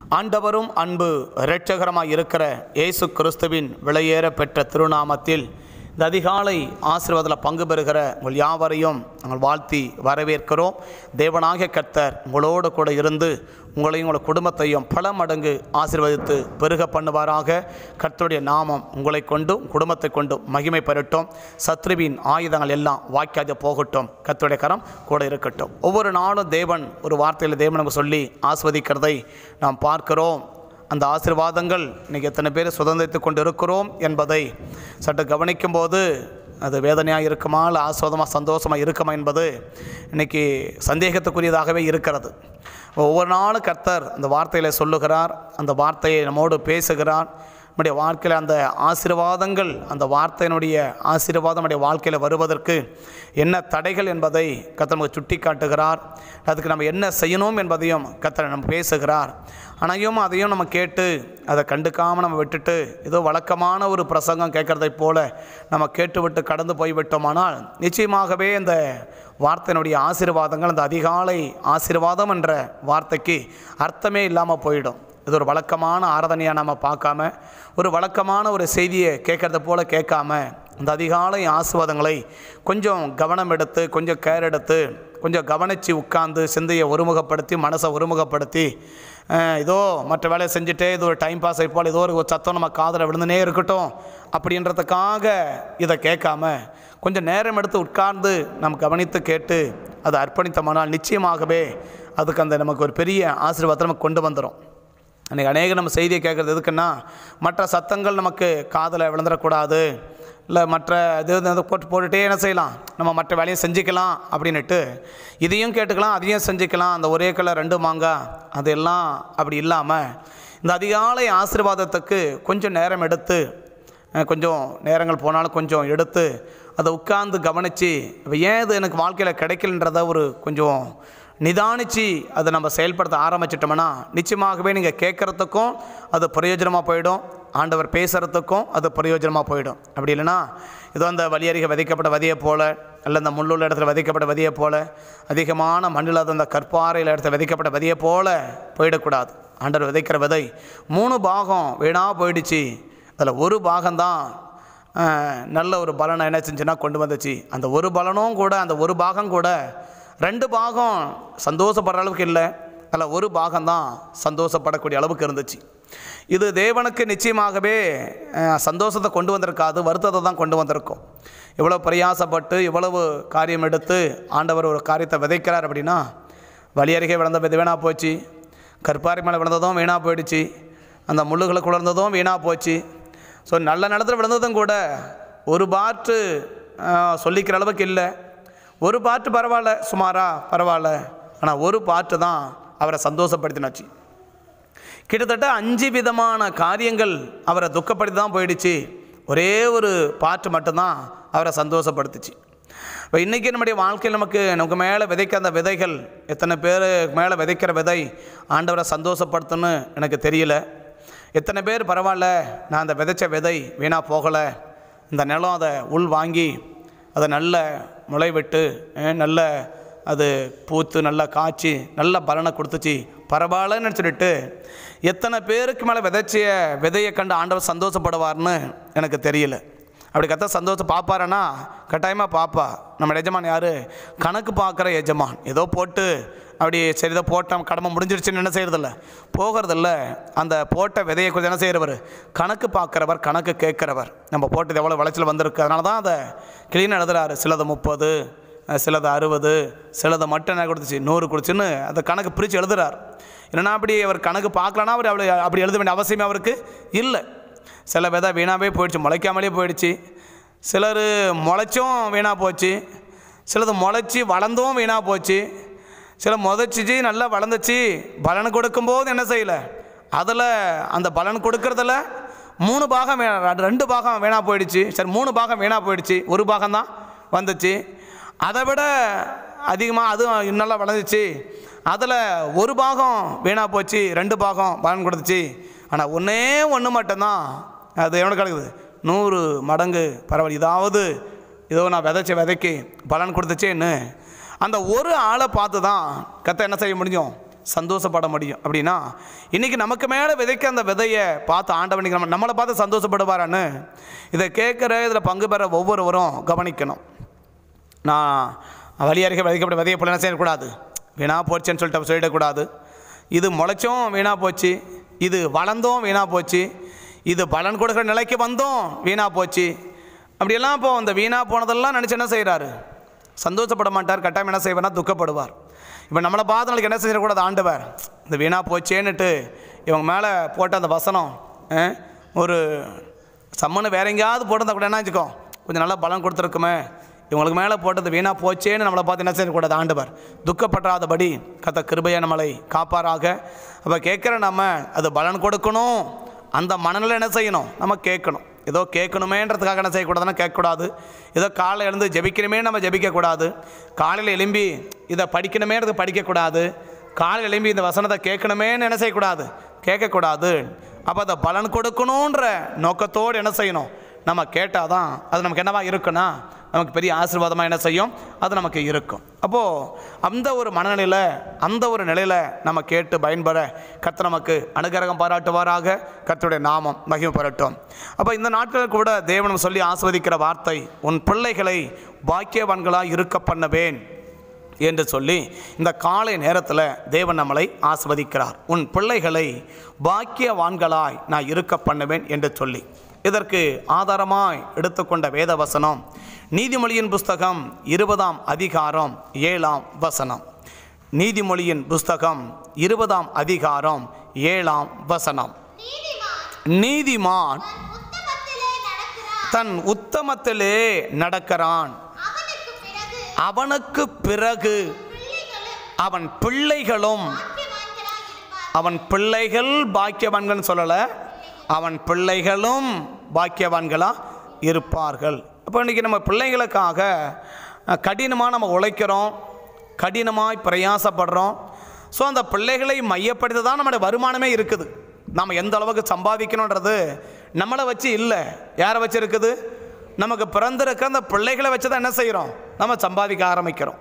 ஆண்டவரும் அன்பு இரட்சகரமாய் இருக்கிற இயேசு கிறிஸ்துவின் விலையேற பெற்ற திருநாமத்தில் இந்த அதிகாலை ஆசீர்வாதத்தில் பங்கு பெறுகிற உங்கள் யாவரையும் நாங்கள் வாழ்த்தி வரவேற்கிறோம் தேவனாகிய கர்த்தர் உங்களோடு கூட இருந்து உங்களையும் உங்கள் குடும்பத்தையும் பல மடங்கு ஆசீர்வதித்து பெருக பண்ணுவாராக கர்த்தருடைய நாமம் உங்களை கொண்டும் குடும்பத்தை கொண்டும் மகிமை பெறட்டும் சத்ருவின் ஆயுதங்கள் எல்லாம் வாய்க்காத போகட்டும் கர்த்தருடைய கரம் கூட இருக்கட்டும் ஒவ்வொரு நாளும் தேவன் ஒரு வார்த்தையில் தேவன் நமக்கு சொல்லி ஆஸ்வதிக்கிறதை நாம் பார்க்கிறோம் அந்த ஆசீர்வாதங்கள் இன்றைக்கி எத்தனை பேர் சுதந்திரித்து கொண்டு இருக்கிறோம் என்பதை சற்று கவனிக்கும் போது அது வேதனையாக இருக்குமா இல்லை ஆஸ்வாதமாக சந்தோஷமாக இருக்குமா என்பது இன்றைக்கி சந்தேகத்துக்குரியதாகவே இருக்கிறது ஒவ்வொரு நாளும் கர்த்தர் அந்த வார்த்தையில் சொல்லுகிறார் அந்த வார்த்தையை நம்மோடு பேசுகிறார் நம்முடைய வாழ்க்கையில் அந்த ஆசீர்வாதங்கள் அந்த வார்த்தையினுடைய ஆசீர்வாதம் நம்முடைய வாழ்க்கையில் வருவதற்கு என்ன தடைகள் என்பதை கர்த்தர் நமக்கு சுட்டி காட்டுகிறார் அதுக்கு நம்ம என்ன செய்யணும் என்பதையும் கர்த்தர் நம்ம பேசுகிறார் ஆனாயும் அதையும் நம்ம கேட்டு அதை கண்டுக்காமல் நம்ம விட்டுட்டு ஏதோ வழக்கமான ஒரு பிரசங்கம் கேட்குறதைப் போல நம்ம கேட்டு விட்டு கடந்து போய்விட்டோமானால் நிச்சயமாகவே இந்த வார்த்தையினுடைய ஆசீர்வாதங்கள் அந்த அதிகாலை ஆசீர்வாதம் என்ற வார்த்தைக்கு அர்த்தமே இல்லாமல் போயிடும் இது ஒரு வழக்கமான ஆராதனையாக நம்ம பார்க்காம ஒரு வழக்கமான ஒரு செய்தியை கேட்குறத போல் கேட்காம இந்த அதிகாலை ஆசீர்வாதங்களை கொஞ்சம் கவனம் எடுத்து கொஞ்சம் கேர் எடுத்து கொஞ்சம் கவனித்து உட்கார்ந்து சிந்தையை ஒருமுகப்படுத்தி மனசை ஒருமுகப்படுத்தி அஹ், ஏதோ மற்ற வேலையை செஞ்சுட்டே இது ஒரு டைம் பாஸ் போல் ஏதோ ஒரு சத்தம் நம்ம காதில் விழுந்துனே இருக்கட்டும் அப்படின்றதுக்காக இதை கேட்காம கொஞ்சம் நேரம் எடுத்து உட்கார்ந்து நம்ம கவனித்து கேட்டு அதை அர்ப்பணித்தோமானால் நிச்சயமாகவே அதுக்கு அந்த நமக்கு ஒரு பெரிய ஆசீர்வாதத்தை நமக்கு கொண்டு வந்துடும் அன்றைக்கி அநேக நம்ம செய்தியை கேட்குறது எதுக்குன்னா மற்ற சத்தங்கள் நமக்கு காதில் விழுந்துடக்கூடாது இல்லை மற்ற இது இது போட்டு போட்டுகிட்டே என்ன செய்யலாம் நம்ம மற்ற வேலையை செஞ்சுக்கலாம் அப்படின்னுட்டு இதையும் கேட்டுக்கலாம் அதையும் செஞ்சுக்கலாம் அந்த ஒரே கலர் ரெண்டு மாங்காய் அதெல்லாம் அப்படி இல்லாமல் இந்த அதிகாலை ஆசீர்வாதத்துக்கு கொஞ்சம் நேரம் எடுத்து அஹ், கொஞ்சம் நேரங்கள் போனாலும் கொஞ்சம் எடுத்து அதை உட்கார்ந்து கவனித்து இப்போ ஏன் இது எனக்கு வாழ்க்கையில் கிடைக்கலன்றத ஒரு கொஞ்சம் நிதானித்து அதை நம்ம செயல்படுத்த ஆரம்பிச்சிட்டோம்னா நிச்சயமாகவே நீங்கள் கேட்குறதுக்கும் அது பிரயோஜனமாக போயிடும் ஆண்டவர் பேசுகிறதுக்கும் அது பிரயோஜனமாக போயிடும் அப்படி இல்லைன்னா இதோ அந்த வழியறிக விதைக்கப்பட்ட விதையை போல அல்ல அந்த முள்ளுள்ள இடத்துல விதைக்கப்பட்ட விதையை போல அதிகமான மண்ணில் அது அந்த கற்பாறையில் இடத்துல விதைக்கப்பட்ட விதையை போல போயிடக்கூடாது ஆண்டவர் விதைக்கிற விதை மூணு பாகம் வீணாக போயிடுச்சு அதில் ஒரு பாகம்தான் அஹ், நல்ல ஒரு பலனை என்ன செஞ்சுன்னா கொண்டு வந்துச்சு அந்த ஒரு பலனும் கூட அந்த ஒரு பாகம் கூட ரெண்டு பாகம் சந்தோஷப்படுற அளவுக்கு இல்லை அதில் ஒரு பாகம்தான் சந்தோஷப்படக்கூடிய அளவுக்கு இருந்துச்சு இது தேவனுக்கு நிச்சயமாகவே அஹ், சந்தோஷத்தை கொண்டு வந்திருக்காது வருத்தத்தை தான் கொண்டு வந்திருக்கும் இவ்வளோ பிரயாசப்பட்டு இவ்வளவு காரியம் எடுத்து ஆண்டவர் ஒரு காரியத்தை விதைக்கிறார் அப்படின்னா வழி அருகே விழுந்த விதை வீணாக போச்சு கற்பாரி மேலே விழுந்ததும் வீணாக போயிடுச்சு அந்த முள்ளுகளை குளர்ந்ததும் வீணாக போச்சு ஸோ நல்ல நிலத்தில் விழுந்ததும் கூட ஒரு பாட்டு அஹ், சொல்லிக்கிற அளவுக்கு இல்லை ஒரு பாட்டு பரவாயில்ல சுமாரா பரவாயில்ல ஆனால் ஒரு பாட்டு தான் அவரை சந்தோஷப்படுத்தினாச்சு கிட்டத்தட்ட அஞ்சு விதமான காரியங்கள் அவரை துக்கப்படுத்தி தான் போயிடுச்சு ஒரே ஒரு பாட்டு மட்டும்தான் அவரை சந்தோஷப்படுத்துச்சு இப்போ இன்றைக்கி நம்முடைய வாழ்க்கையில் நமக்கு நமக்கு மேலே விதைக்க அந்த விதைகள் எத்தனை பேர் மேலே விதைக்கிற விதை ஆண்டவரை சந்தோஷப்படுத்துன்னு எனக்கு தெரியல எத்தனை பேர் பரவாயில்ல நான் அந்த விதைச்ச விதை வீணாக போகலை இந்த நிலம் அதை உள் வாங்கி அதை நல்ல முளை விட்டு அஹ், நல்ல அது பூத்து நல்லா காய்ச்சி நல்ல பலனை கொடுத்துச்சு பரவாயில்லன்னு சொல்லிட்டு எத்தனை பேருக்கு மேலே விதைச்சிய விதையை கண்டு ஆண்டவர் சந்தோஷப்படுவார்னு எனக்கு தெரியல அப்படி கத்த சந்தோஷம் பார்ப்பாரனா கட்டாயமாக பார்ப்பா நம்ம எஜமான் யார் கணக்கு பார்க்குற எஜமான் ஏதோ போட்டு அப்படி சரி இதை போட்டோம் கடமை முடிஞ்சிருச்சுன்னு என்ன செய்கிறதில்ல போகிறதில்ல அந்த போட்ட விதையை கொஞ்சம் என்ன செய்கிறவர் கணக்கு பார்க்குறவர் கணக்கு கேட்குறவர் நம்ம போட்டது எவ்வளோ விளைச்சல் வந்திருக்கு அதனால தான் அதை கிளீனாக எழுதுறாரு சிலது முப்பது சிலது அறுபது சிலதை மட்டும் என்ன கொடுத்துச்சு நூறு கொடுத்துன்னு அந்த கணக்கு பிரித்து எழுதுறார் இல்லைன்னா அப்படி அவர் கணக்கு பார்க்கலன்னா அவர் அப்படி அப்படி எழுத வேண்டிய அவசியமே அவருக்கு இல்லை சில விதை வீணாகவே போயிடுச்சு முளைக்காமலே போயிடுச்சு சிலர் முளைச்சும் வீணாக போச்சு சிலது முளைச்சி வளர்ந்தும் வீணாக போச்சு சில முதைச்சிச்சு நல்லா வளர்ந்துச்சு பலன் கொடுக்கும்போது என்ன செய்யலை அதில் அந்த பலன் கொடுக்கறதுல மூணு பாகம் வே- ரெண்டு பாகம் வீணாக போயிடுச்சு சரி மூணு பாகம் வீணாக போயிடுச்சு ஒரு பாகம் தான் வந்துச்சு அதை விட அதிகமாக அதுவும் இன்னும் வளர்ந்துச்சு அதில் ஒரு பாகம் வீணாக போச்சு ரெண்டு பாகம் பலன் கொடுத்துச்சு ஆனால் ஒன்றே ஒன்று மட்டும்தான் அது எவ்வளோ கிடக்குது நூறு மடங்கு பரவாயில்ல இதாவது இதோ நான் விதைச்ச விதைக்கு பலன் கொடுத்துச்சேன்னு அந்த ஒரு ஆளை பார்த்து தான் கத்த என்ன செய்ய முடியும் சந்தோஷப்பட முடியும் அப்படின்னா இன்றைக்கி நமக்கு மேலே விதைக்க அந்த விதையை பார்த்து ஆண்டவன் இன்னைக்கு நம்ம நம்மளை பார்த்து சந்தோஷப்படுவாரான்னு இதை கேட்குற இதில் பங்கு பெற ஒவ்வொருவரும் கவனிக்கணும் நான் வழியருகே விதைக்கப்பட்ட விதையை போல என்ன செய்யக்கூடாது வீணாக போச்சுன்னு சொல்லிட்டு சொல்லிடக்கூடாது இது முளைச்சும் வீணாக போச்சு இது வளர்ந்தோம் வீணாக போச்சு இது பலன் கொடுக்குற நிலைக்கு வந்தோம் வீணாக போச்சு அப்படியெல்லாம் இப்போ அந்த வீணாக போனதெல்லாம் நினச்சி என்ன செய்கிறாரு சந்தோஷப்பட மாட்டார் கட்டாயம் என்ன செய்வார்னா துக்கப்படுவார் இப்போ நம்மளை பார்த்து நாளைக்கு என்ன செஞ்சிடக்கூடாது ஆண்டவர் இந்த வீணாக போச்சேன்னுட்டு இவங்க மேலே போட்ட அந்த வசனம் அஹ், ஒரு சம்மனு வேற எங்கேயாவது போட்டிருந்தா கூட என்ன வச்சுக்கோ கொஞ்சம் நல்லா பலன் கொடுத்துருக்குமே இவங்களுக்கு மேலே போட்டது வீணாக போச்சேன்னு நம்மளை பார்த்து என்ன செய்யக்கூடாது ஆண்டவர் துக்கப்படாதபடி கத்த கிருபையை நம்மளை காப்பாராக அப்போ கேட்குற நம்ம அது பலன் கொடுக்கணும் அந்த மனநிலை என்ன செய்யணும் நம்ம கேட்கணும் ஏதோ கேட்கணுமேன்றதுக்காக என்ன செய்யக்கூடாதுன்னா கேட்கக்கூடாது ஏதோ காலை எழுந்து ஜெபிக்கணுமே நம்ம ஜெபிக்கக்கூடாது காலையில் எழும்பி இதை படிக்கணுமேன்றது படிக்கக்கூடாது காலையில் எழும்பி இந்த வசனத்தை கேட்கணுமேன்னு என்ன செய்யக்கூடாது கேட்கக்கூடாது அப்போ அதை பலன் கொடுக்கணுன்ற நோக்கத்தோடு என்ன செய்யணும் நம்ம கேட்டால் தான் அது நமக்கு என்னவா இருக்குன்னா நமக்கு பெரிய ஆசீர்வாதமாக என்ன செய்யும் அது நமக்கு இருக்கும் அப்போது அந்த ஒரு மனநிலையில் அந்த ஒரு நிலையில் நம்ம கேட்டு பயன்பெற கர்த்தர் நமக்கு அனுகிரகம் பாராட்டுவாராக கர்த்தருடைய நாமம் மகிமை பெறட்டும் அப்போ இந்த நாட்களில் கூட தேவனம் சொல்லி ஆஸ்வதிக்கிற வார்த்தை உன் பிள்ளைகளை பாக்கியவான்களாக இருக்க பண்ணுவேன் என்று சொல்லி இந்த காலை நேரத்தில் தேவன் நம்மளை ஆஸ்வதிக்கிறார் உன் பிள்ளைகளை பாக்கியவான்களாய் நான் இருக்க பண்ணுவேன் என்று சொல்லி இதற்கு ஆதாரமாய் எடுத்துக்கொண்ட வேத வசனம் நீதிமொழியின் புஸ்தகம் இருபதாம் அதிகாரம் ஏழாம் வசனம் நீதிமொழியின் புஸ்தகம் இருபதாம் அதிகாரம் ஏழாம் வசனம் நீதிமான் நீதிமான் தன் உத்தமத்திலே நடக்கிறான் தன் உத்தமத்திலே நடக்கிறான் அவனுக்கு பிறகு அவனுக்கு பிறகு பிள்ளைகளும் அவன் பிள்ளைகளும் பாக்கியவான்களாய் இருப்பார் அவன் பிள்ளைகள் பாக்கியவான்கள் சொல்லலை அவன் பிள்ளைகளும் பாக்கியவான்களா இருப்பார்கள் அப்போ இன்றைக்கி நம்ம பிள்ளைகளுக்காக அஹ், கடினமாக நம்ம உழைக்கிறோம் கடினமாய் பிரயாசப்படுறோம் ஸோ அந்த பிள்ளைகளை மையப்படுத்தி தான் நம்மளுடைய வருமானமே இருக்குது நம்ம எந்த அளவுக்கு சம்பாதிக்கணுன்றது நம்மளை வச்சு இல்லை யாரை வச்சு இருக்குது நமக்கு பிறந்திருக்க அந்த பிள்ளைகளை வச்சு தான் என்ன செய்கிறோம் நம்ம சம்பாதிக்க ஆரம்பிக்கிறோம்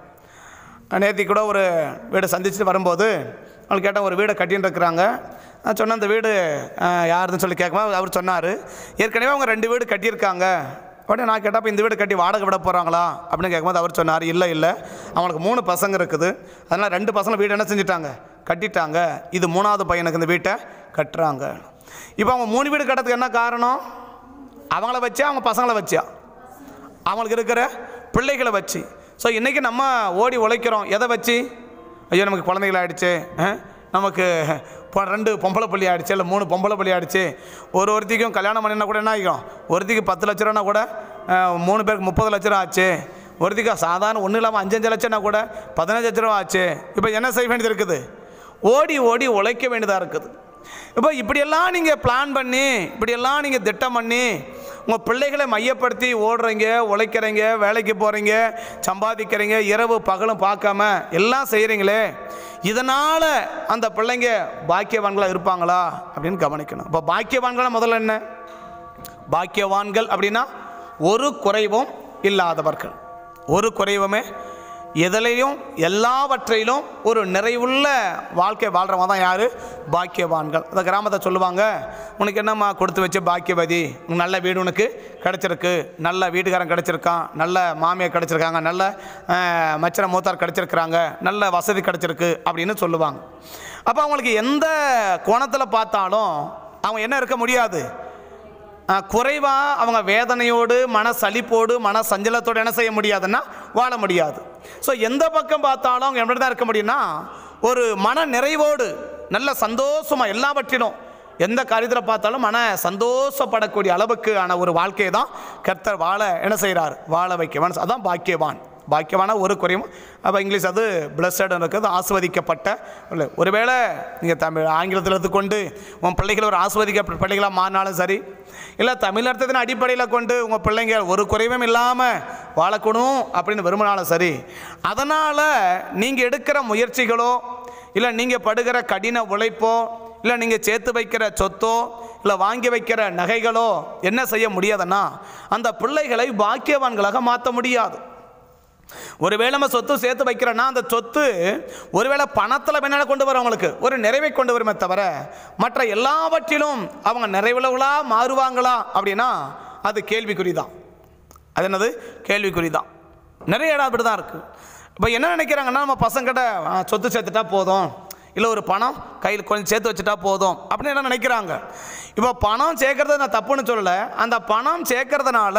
நேற்று கூட ஒரு வீடு சந்திச்சுட்டு வரும்போது அவங்க கேட்டால் ஒரு வீடை கட்டின்னு இருக்கிறாங்க நான் சொன்னேன் அந்த வீடு அஹ், யாருதுன்னு சொல்லி கேட்கும்போது அவர் சொன்னார் ஏற்கனவே அவங்க ரெண்டு வீடு கட்டியிருக்காங்க உடனே நான் கேட்டப்போ இந்த வீடு கட்டி வாடகை விட போகிறாங்களா அப்படின்னு கேட்கும்போது அவர் சொன்னார் இல்லை இல்லை அவங்களுக்கு மூணு பசங்க இருக்குது அதனால் ரெண்டு பசங்க வீடு என்ன செஞ்சுட்டாங்க கட்டிட்டாங்க இது மூணாவது பையனுக்கு இந்த வீட்டை கட்டுறாங்க இப்போ அவங்க மூணு வீடு கட்டுறதுக்கு என்ன காரணம் அவங்கள வச்சா அவங்க பசங்களை வச்சா அவங்களுக்கு இருக்கிற பிள்ளைகளை வச்சு ஸோ இன்றைக்கி நம்ம ஓடி உழைக்கிறோம் எதை வச்சு ஐயோ நமக்கு குழந்தைகள் ஆயிடுச்சு அஹ், நமக்கு இப்போ ரெண்டு பொம்பளை பள்ளி ஆயிடுச்சு இல்லை மூணு பொம்பளை பள்ளி ஆயிடுச்சு ஒரு ஒருத்திக்கும் கல்யாணம் பண்ணினா கூட என்ன ஆகிக்கும் ஒருத்திக்கு பத்து லட்ச ரூபானா கூட அஹ், மூணு பேருக்கு முப்பது லட்ச ரூபா ஆச்சு ஒருத்திக்கு சாதாரண ஒன்றும் இல்லாமல் அஞ்சஞ்சு லட்சம்னா கூட பதினஞ்சு லட்ச ரூபா ஆச்சு இப்போ என்ன செய்ய வேண்டியது இருக்குது ஓடி ஓடி உழைக்க வேண்டியதாக இருக்குது இப்போ இப்படியெல்லாம் நீங்கள் பிளான் பண்ணி இப்படியெல்லாம் நீங்கள் திட்டம் பண்ணி உங்கள் பிள்ளைகளை மையப்படுத்தி ஓடுறீங்க உழைக்கிறீங்க வேலைக்கு போகிறீங்க சம்பாதிக்கிறீங்க இரவு பகலும் பார்க்காம எல்லாம் செய்கிறீங்களே இதனால் அந்த பிள்ளைங்க பாக்கியவான்களாக இருப்பாங்களா அப்படின்னு கவனிக்கணும் இப்போ பாக்கியவான்களா முதல்ல என்ன பாக்கியவான்கள் அப்படின்னா ஒரு குறைவும் இல்லாதவர்கள் ஒரு குறைவுமே எதிலையும் எல்லாவற்றிலும் ஒரு நிறைவுள்ள வாழ்க்கை வாழ்கிறவங்க தான் யார் பாக்கியவான்கள் அந்த கிராமத்தை சொல்லுவாங்க உனக்கு என்னம்மா கொடுத்து வச்சு பாக்கியவதி உனக்கு நல்ல வீடு உனக்கு கிடச்சிருக்கு நல்ல வீட்டுக்காரன் கிடச்சிருக்கான் நல்ல மாமியார் கிடச்சிருக்காங்க நல்ல அஹ், மச்சர மூத்தார் கிடச்சிருக்கிறாங்க நல்ல வசதி கிடச்சிருக்கு அப்படின்னு சொல்லுவாங்க அப்போ அவங்களுக்கு எந்த கோணத்தில் பார்த்தாலும் அவங்க என்ன இருக்க முடியாது குறைவாக அவங்க வேதனையோடு மன சலிப்போடு மன சஞ்சலத்தோடு என்ன செய்ய முடியாதுன்னா வாழ முடியாது ஸோ எந்த பக்கம் பார்த்தாலும் அவங்க எப்படி தான் இருக்க முடியும்னா ஒரு மன நிறைவோடு நல்ல சந்தோஷமாக எல்லாவற்றிலும் எந்த காரியத்தில் பார்த்தாலும் மன சந்தோஷப்படக்கூடிய அளவுக்கு ஆன ஒரு வாழ்க்கையை தான் கர்த்தர் வாழ என்ன செய்கிறார் வாழ வைக்கவான் அதான் பாக்கியவான் பாக்கியவான ஒரு குறையும் அப்போ இங்கிலீஷ் அது பிளஸட் இருக்குது ஆஸ்வதிக்கப்பட்ட இல்லை ஒருவேளை நீங்கள் தமிழ் ஆங்கிலத்தில் எடுத்துக்கொண்டு உன் பிள்ளைகள் ஒரு ஆஸ்வதிக்கப்பட்ட பிள்ளைகளாக மாறினாலும் சரி இல்லை தமிழ் அர்த்தத்தின் அடிப்படையில் கொண்டு உங்கள் பிள்ளைங்க ஒரு குறைவும் இல்லாமல் வாழக்கூடும் அப்படின்னு விரும்பினாலும் சரி அதனால் நீங்கள் எடுக்கிற முயற்சிகளோ இல்லை நீங்கள் படுகிற கடின உழைப்போ இல்லை நீங்கள் சேர்த்து வைக்கிற சொத்தோ இல்லை வாங்கி வைக்கிற நகைகளோ என்ன செய்ய முடியாதுன்னா அந்த பிள்ளைகளை பாக்கியவான்களாக மாற்ற முடியாது ஒருவேளை நம்ம சொத்து சேர்த்து வைக்கிறோன்னா அந்த சொத்து ஒருவேளை பணத்தில் பின்னால் கொண்டு வரும் அவங்களுக்கு ஒரு நிறைவை கொண்டு வருமே தவிர மற்ற எல்லாவற்றிலும் அவங்க நிறைவுள்ளவர்களா மாறுவாங்களா அப்படின்னா அது கேள்விக்குறி தான் அது என்னது கேள்விக்குறி தான் நிறைய இடம் அப்படி தான் இருக்குது இப்போ என்ன நினைக்கிறாங்கன்னா நம்ம பசங்கிட்ட "ஆ, சொத்து சேர்த்துட்டா போதும் இல்லை ஒரு பணம் கையில் கொஞ்சம் சேர்த்து வச்சுட்டா போதும் அப்படின்னு என்ன நினைக்கிறாங்க இப்போ பணம் சேர்க்கறது நான் தப்புன்னு சொல்லலை அந்த பணம் சேர்க்கறதுனால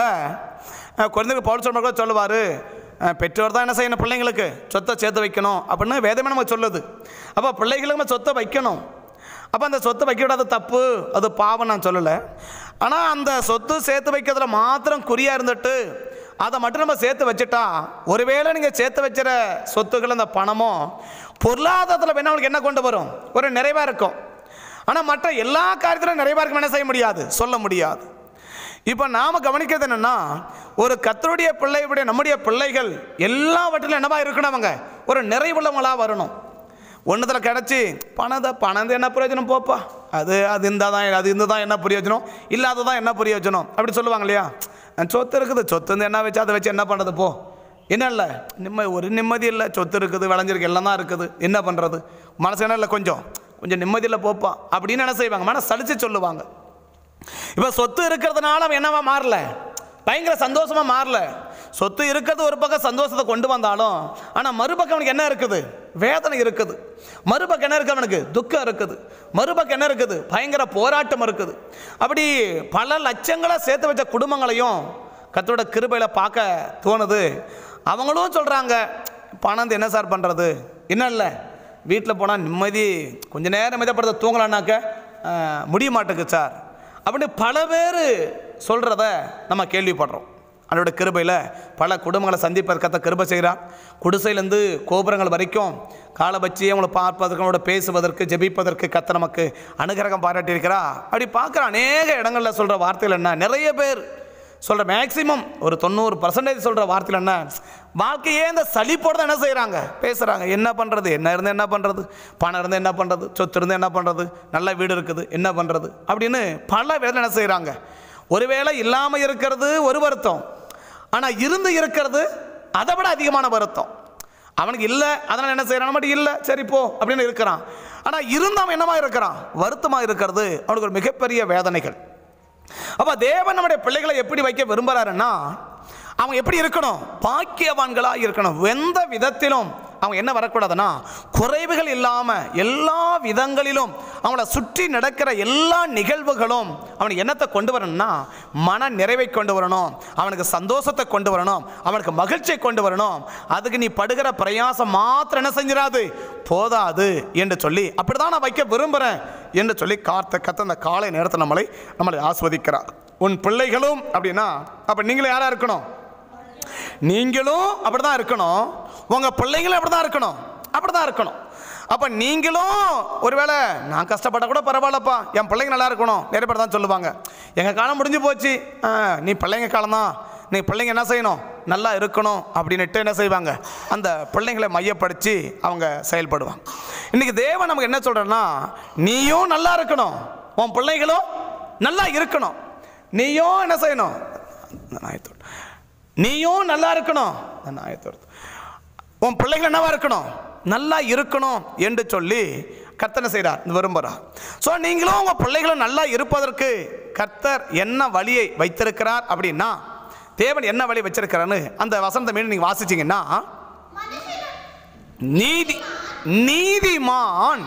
அஹ், குழந்தைங்க பவுல் சொல்ற கூட சொல்லுவார் பெற்றோர் தான் என்ன செய்யணும் பிள்ளைங்களுக்கு சொத்தை சேர்த்து வைக்கணும் அப்படின்னு வேதமே நமக்கு சொல்லுது அப்போ பிள்ளைகளுக்கு நம்ம சொத்தை வைக்கணும் அப்போ அந்த சொத்தை வைக்க விடாத தப்பு அது பாவம் நான் சொல்லலை ஆனால் அந்த சொத்து சேர்த்து வைக்கிறதுல மாத்திரம் குறியாக இருந்துட்டு அதை மட்டும் நம்ம சேர்த்து வச்சுட்டா ஒருவேளை நீங்கள் சேர்த்து வச்சிற சொத்துக்கள் அந்த பணமோ பொருளாதாரத்தில் வேணா உங்களுக்கு என்ன கொண்டு வரும் ஒரு நிறைவாக இருக்கும் ஆனால் மற்ற எல்லா காரியத்திலும் நிறைவாக இருக்கும் என்ன செய்ய முடியாது சொல்ல முடியாது இப்போ நாம் கவனிக்கிறது என்னென்னா ஒரு கத்தருடைய பிள்ளையுடைய நம்முடைய பிள்ளைகள் எல்லாவற்றிலும் என்னவா இருக்கணும் அவங்க ஒரு நிறைவுள்ளவங்களாக வரணும் ஒன்றுத்தில் கிடச்சி பணத்தை பணம் என்ன பிரயோஜனம் போப்பா அது அது இருந்தால் தான் அது இருந்து தான் என்ன பிரயோஜனம் இல்லாததான் என்ன பிரயோஜனம் அப்படி சொல்லுவாங்க இல்லையா சொத்து இருக்குது சொத்து இருந்து என்ன வச்சு அதை வச்சு என்ன பண்ணுறது போ என்ன இல்லை நிம்மதி ஒரு நிம்மதி இல்லை சொத்து இருக்குது விளைஞ்சிருக்கு எல்லாம் தான் இருக்குது என்ன பண்ணுறது மனசு என்ன இல்லை கொஞ்சம் கொஞ்சம் நிம்மதி இல்லை போப்பா அப்படின்னு என்ன செய்வாங்க மனசு சலிச்சு சொல்லுவாங்க இப்போ சொத்து இருக்கிறதுனால அவன் என்னவா மாறல பயங்கர சந்தோஷமா மாறல சொத்து இருக்கிறது ஒரு பக்கம் சந்தோஷத்தை கொண்டு வந்தாலும் ஆனால் மறுபக்கம் அவனுக்கு என்ன இருக்குது வேதனை இருக்குது மறுபக்கம் என்ன இருக்கு அவனுக்கு துக்கம் இருக்குது மறுபக்கம் என்ன இருக்குது பயங்கர போராட்டம் இருக்குது அப்படி பல லட்சங்களை சேர்த்து வச்ச குடும்பங்களையும் கத்தோட கிருபையில் பார்க்க தோணுது அவங்களும் சொல்கிறாங்க பணம் என்ன சார் பண்ணுறது என்ன இல்லை வீட்டில் போனால் நிம்மதி கொஞ்ச நேரம் மிதப்படுத்த தூங்கலான்னாக்க அஹ், முடிய மாட்டேங்குது சார் அப்படின்னு பல பேர் சொல்கிறத நம்ம கேள்விப்படுறோம் அதோட கிருபையில் பல குடும்பங்களை சந்திப்பதற்கத்த கிருபை செய்கிறான் குடிசையிலேருந்து கோபுரங்கள் வரைக்கும் காலை வச்சு அவங்கள பார்ப்பதற்கு அவங்களோட பேசுவதற்கு ஜெபிப்பதற்கு கத்த நமக்கு அனுகிரகம் பாராட்டியிருக்கிறா அப்படி பார்க்குற அநேக இடங்களில் சொல்கிற வார்த்தைகள் என்ன நிறைய பேர் சொல்கிற மேக்சிமம் ஒரு தொண்ணூறு பர்சன்டேஜ் சொல்கிற வார்த்தையில் என்ன வாழ்க்கையே இந்த சலிப்போடு தான் என்ன செய்கிறாங்க பேசுகிறாங்க என்ன பண்ணுறது என்ன இருந்து என்ன பண்ணுறது பணம் இருந்து என்ன பண்ணுறது சொத்து இருந்து என்ன பண்ணுறது நல்ல வீடு இருக்குது என்ன பண்ணுறது அப்படின்னு பல பேர் என்ன செய்கிறாங்க ஒருவேளை இல்லாமல் இருக்கிறது ஒரு வருத்தம் ஆனால் இருந்து இருக்கிறது அதை விட அதிகமான வருத்தம் அவனுக்கு இல்லை அதனால் என்ன செய்கிறான் மட்டும் இல்லை சரி போ அப்படின்னு இருக்கிறான் ஆனால் இருந்து அவன் என்னவா இருக்கிறான் வருத்தமாக இருக்கிறது அவனுக்கு ஒரு மிகப்பெரிய வேதனைகள் அப்போ தேவன் நம்முடைய பிள்ளைகளை எப்படி வைக்க விரும்புகிறாருன்னா அவங்க எப்படி இருக்கணும் பாக்கியவான்களாக இருக்கணும் எந்த விதத்திலும் அவங்க என்ன வரக்கூடாதுன்னா குறைவுகள் இல்லாமல் எல்லா விதங்களிலும் அவங்கள சுற்றி நடக்கிற எல்லா நிகழ்வுகளும் அவனுக்கு என்னத்தை கொண்டு வரணும்னா மன நிறைவை கொண்டு வரணும் அவனுக்கு சந்தோஷத்தை கொண்டு வரணும் அவனுக்கு மகிழ்ச்சியை கொண்டு வரணும் அதுக்கு நீ படுகிற பிரயாசம் மாத்திரம் என்ன செஞ்சிடாது போதாது என்று சொல்லி அப்படிதான் நான் வைக்க விரும்புகிறேன் என்று சொல்லி காத்த கத்த அந்த காலை நேரத்தை நம்மளை நம்மளை ஆஸ்வதிக்கிறார் உன் பிள்ளைகளும் அப்படின்னா அப்போ நீங்களும் யாரா இருக்கணும் நீங்களும் அப்படிதான் இருக்கணும் உங்க பிள்ளைங்களும் அப்படிதான் இருக்கணும் அப்படிதான் இருக்கணும் அப்ப நீங்களும் ஒருவேளை நான் கஷ்டப்பட்ட கூட பரவாயில்லப்பா என் பிள்ளைங்க நல்லா இருக்கணும் நிறைய பேர் தான் சொல்லுவாங்க எங்க காலம் முடிஞ்சு போச்சு ஆ, நீ பிள்ளைங்க காலம் தான் நீ பிள்ளைங்க என்ன செய்யணும் நல்லா இருக்கணும் அப்படின்னுட்டு என்ன செய்வாங்க அந்த பிள்ளைங்களை மையப்படுத்தி அவங்க செயல்படுவாங்க இன்னைக்கு தேவன் நமக்கு என்ன சொல்றேன்னா நீயும் நல்லா இருக்கணும் உன் பிள்ளைகளும் நல்லா இருக்கணும் நீயும் என்ன செய்யணும் அந்த நாயத்தோடு நீயும் நல்லா இருக்கணும் அந்த நாயத்தோடு உன் பிள்ளைகள் என்னவா இருக்கணும் நல்லா இருக்கணும் என்று சொல்லி கர்த்தனை செய்கிறார் விரும்புகிறார் ஸோ நீங்களும் உங்கள் பிள்ளைகளும் நல்லா இருப்பதற்கு கர்த்தர் என்ன வழியை வைத்திருக்கிறார் அப்படின்னா தேவன் என்ன வழி வச்சிருக்கிறான்னு அந்த வசனத்தை மீண்டும் நீங்கள் வாசிச்சீங்கன்னா நீதி நீதிமான்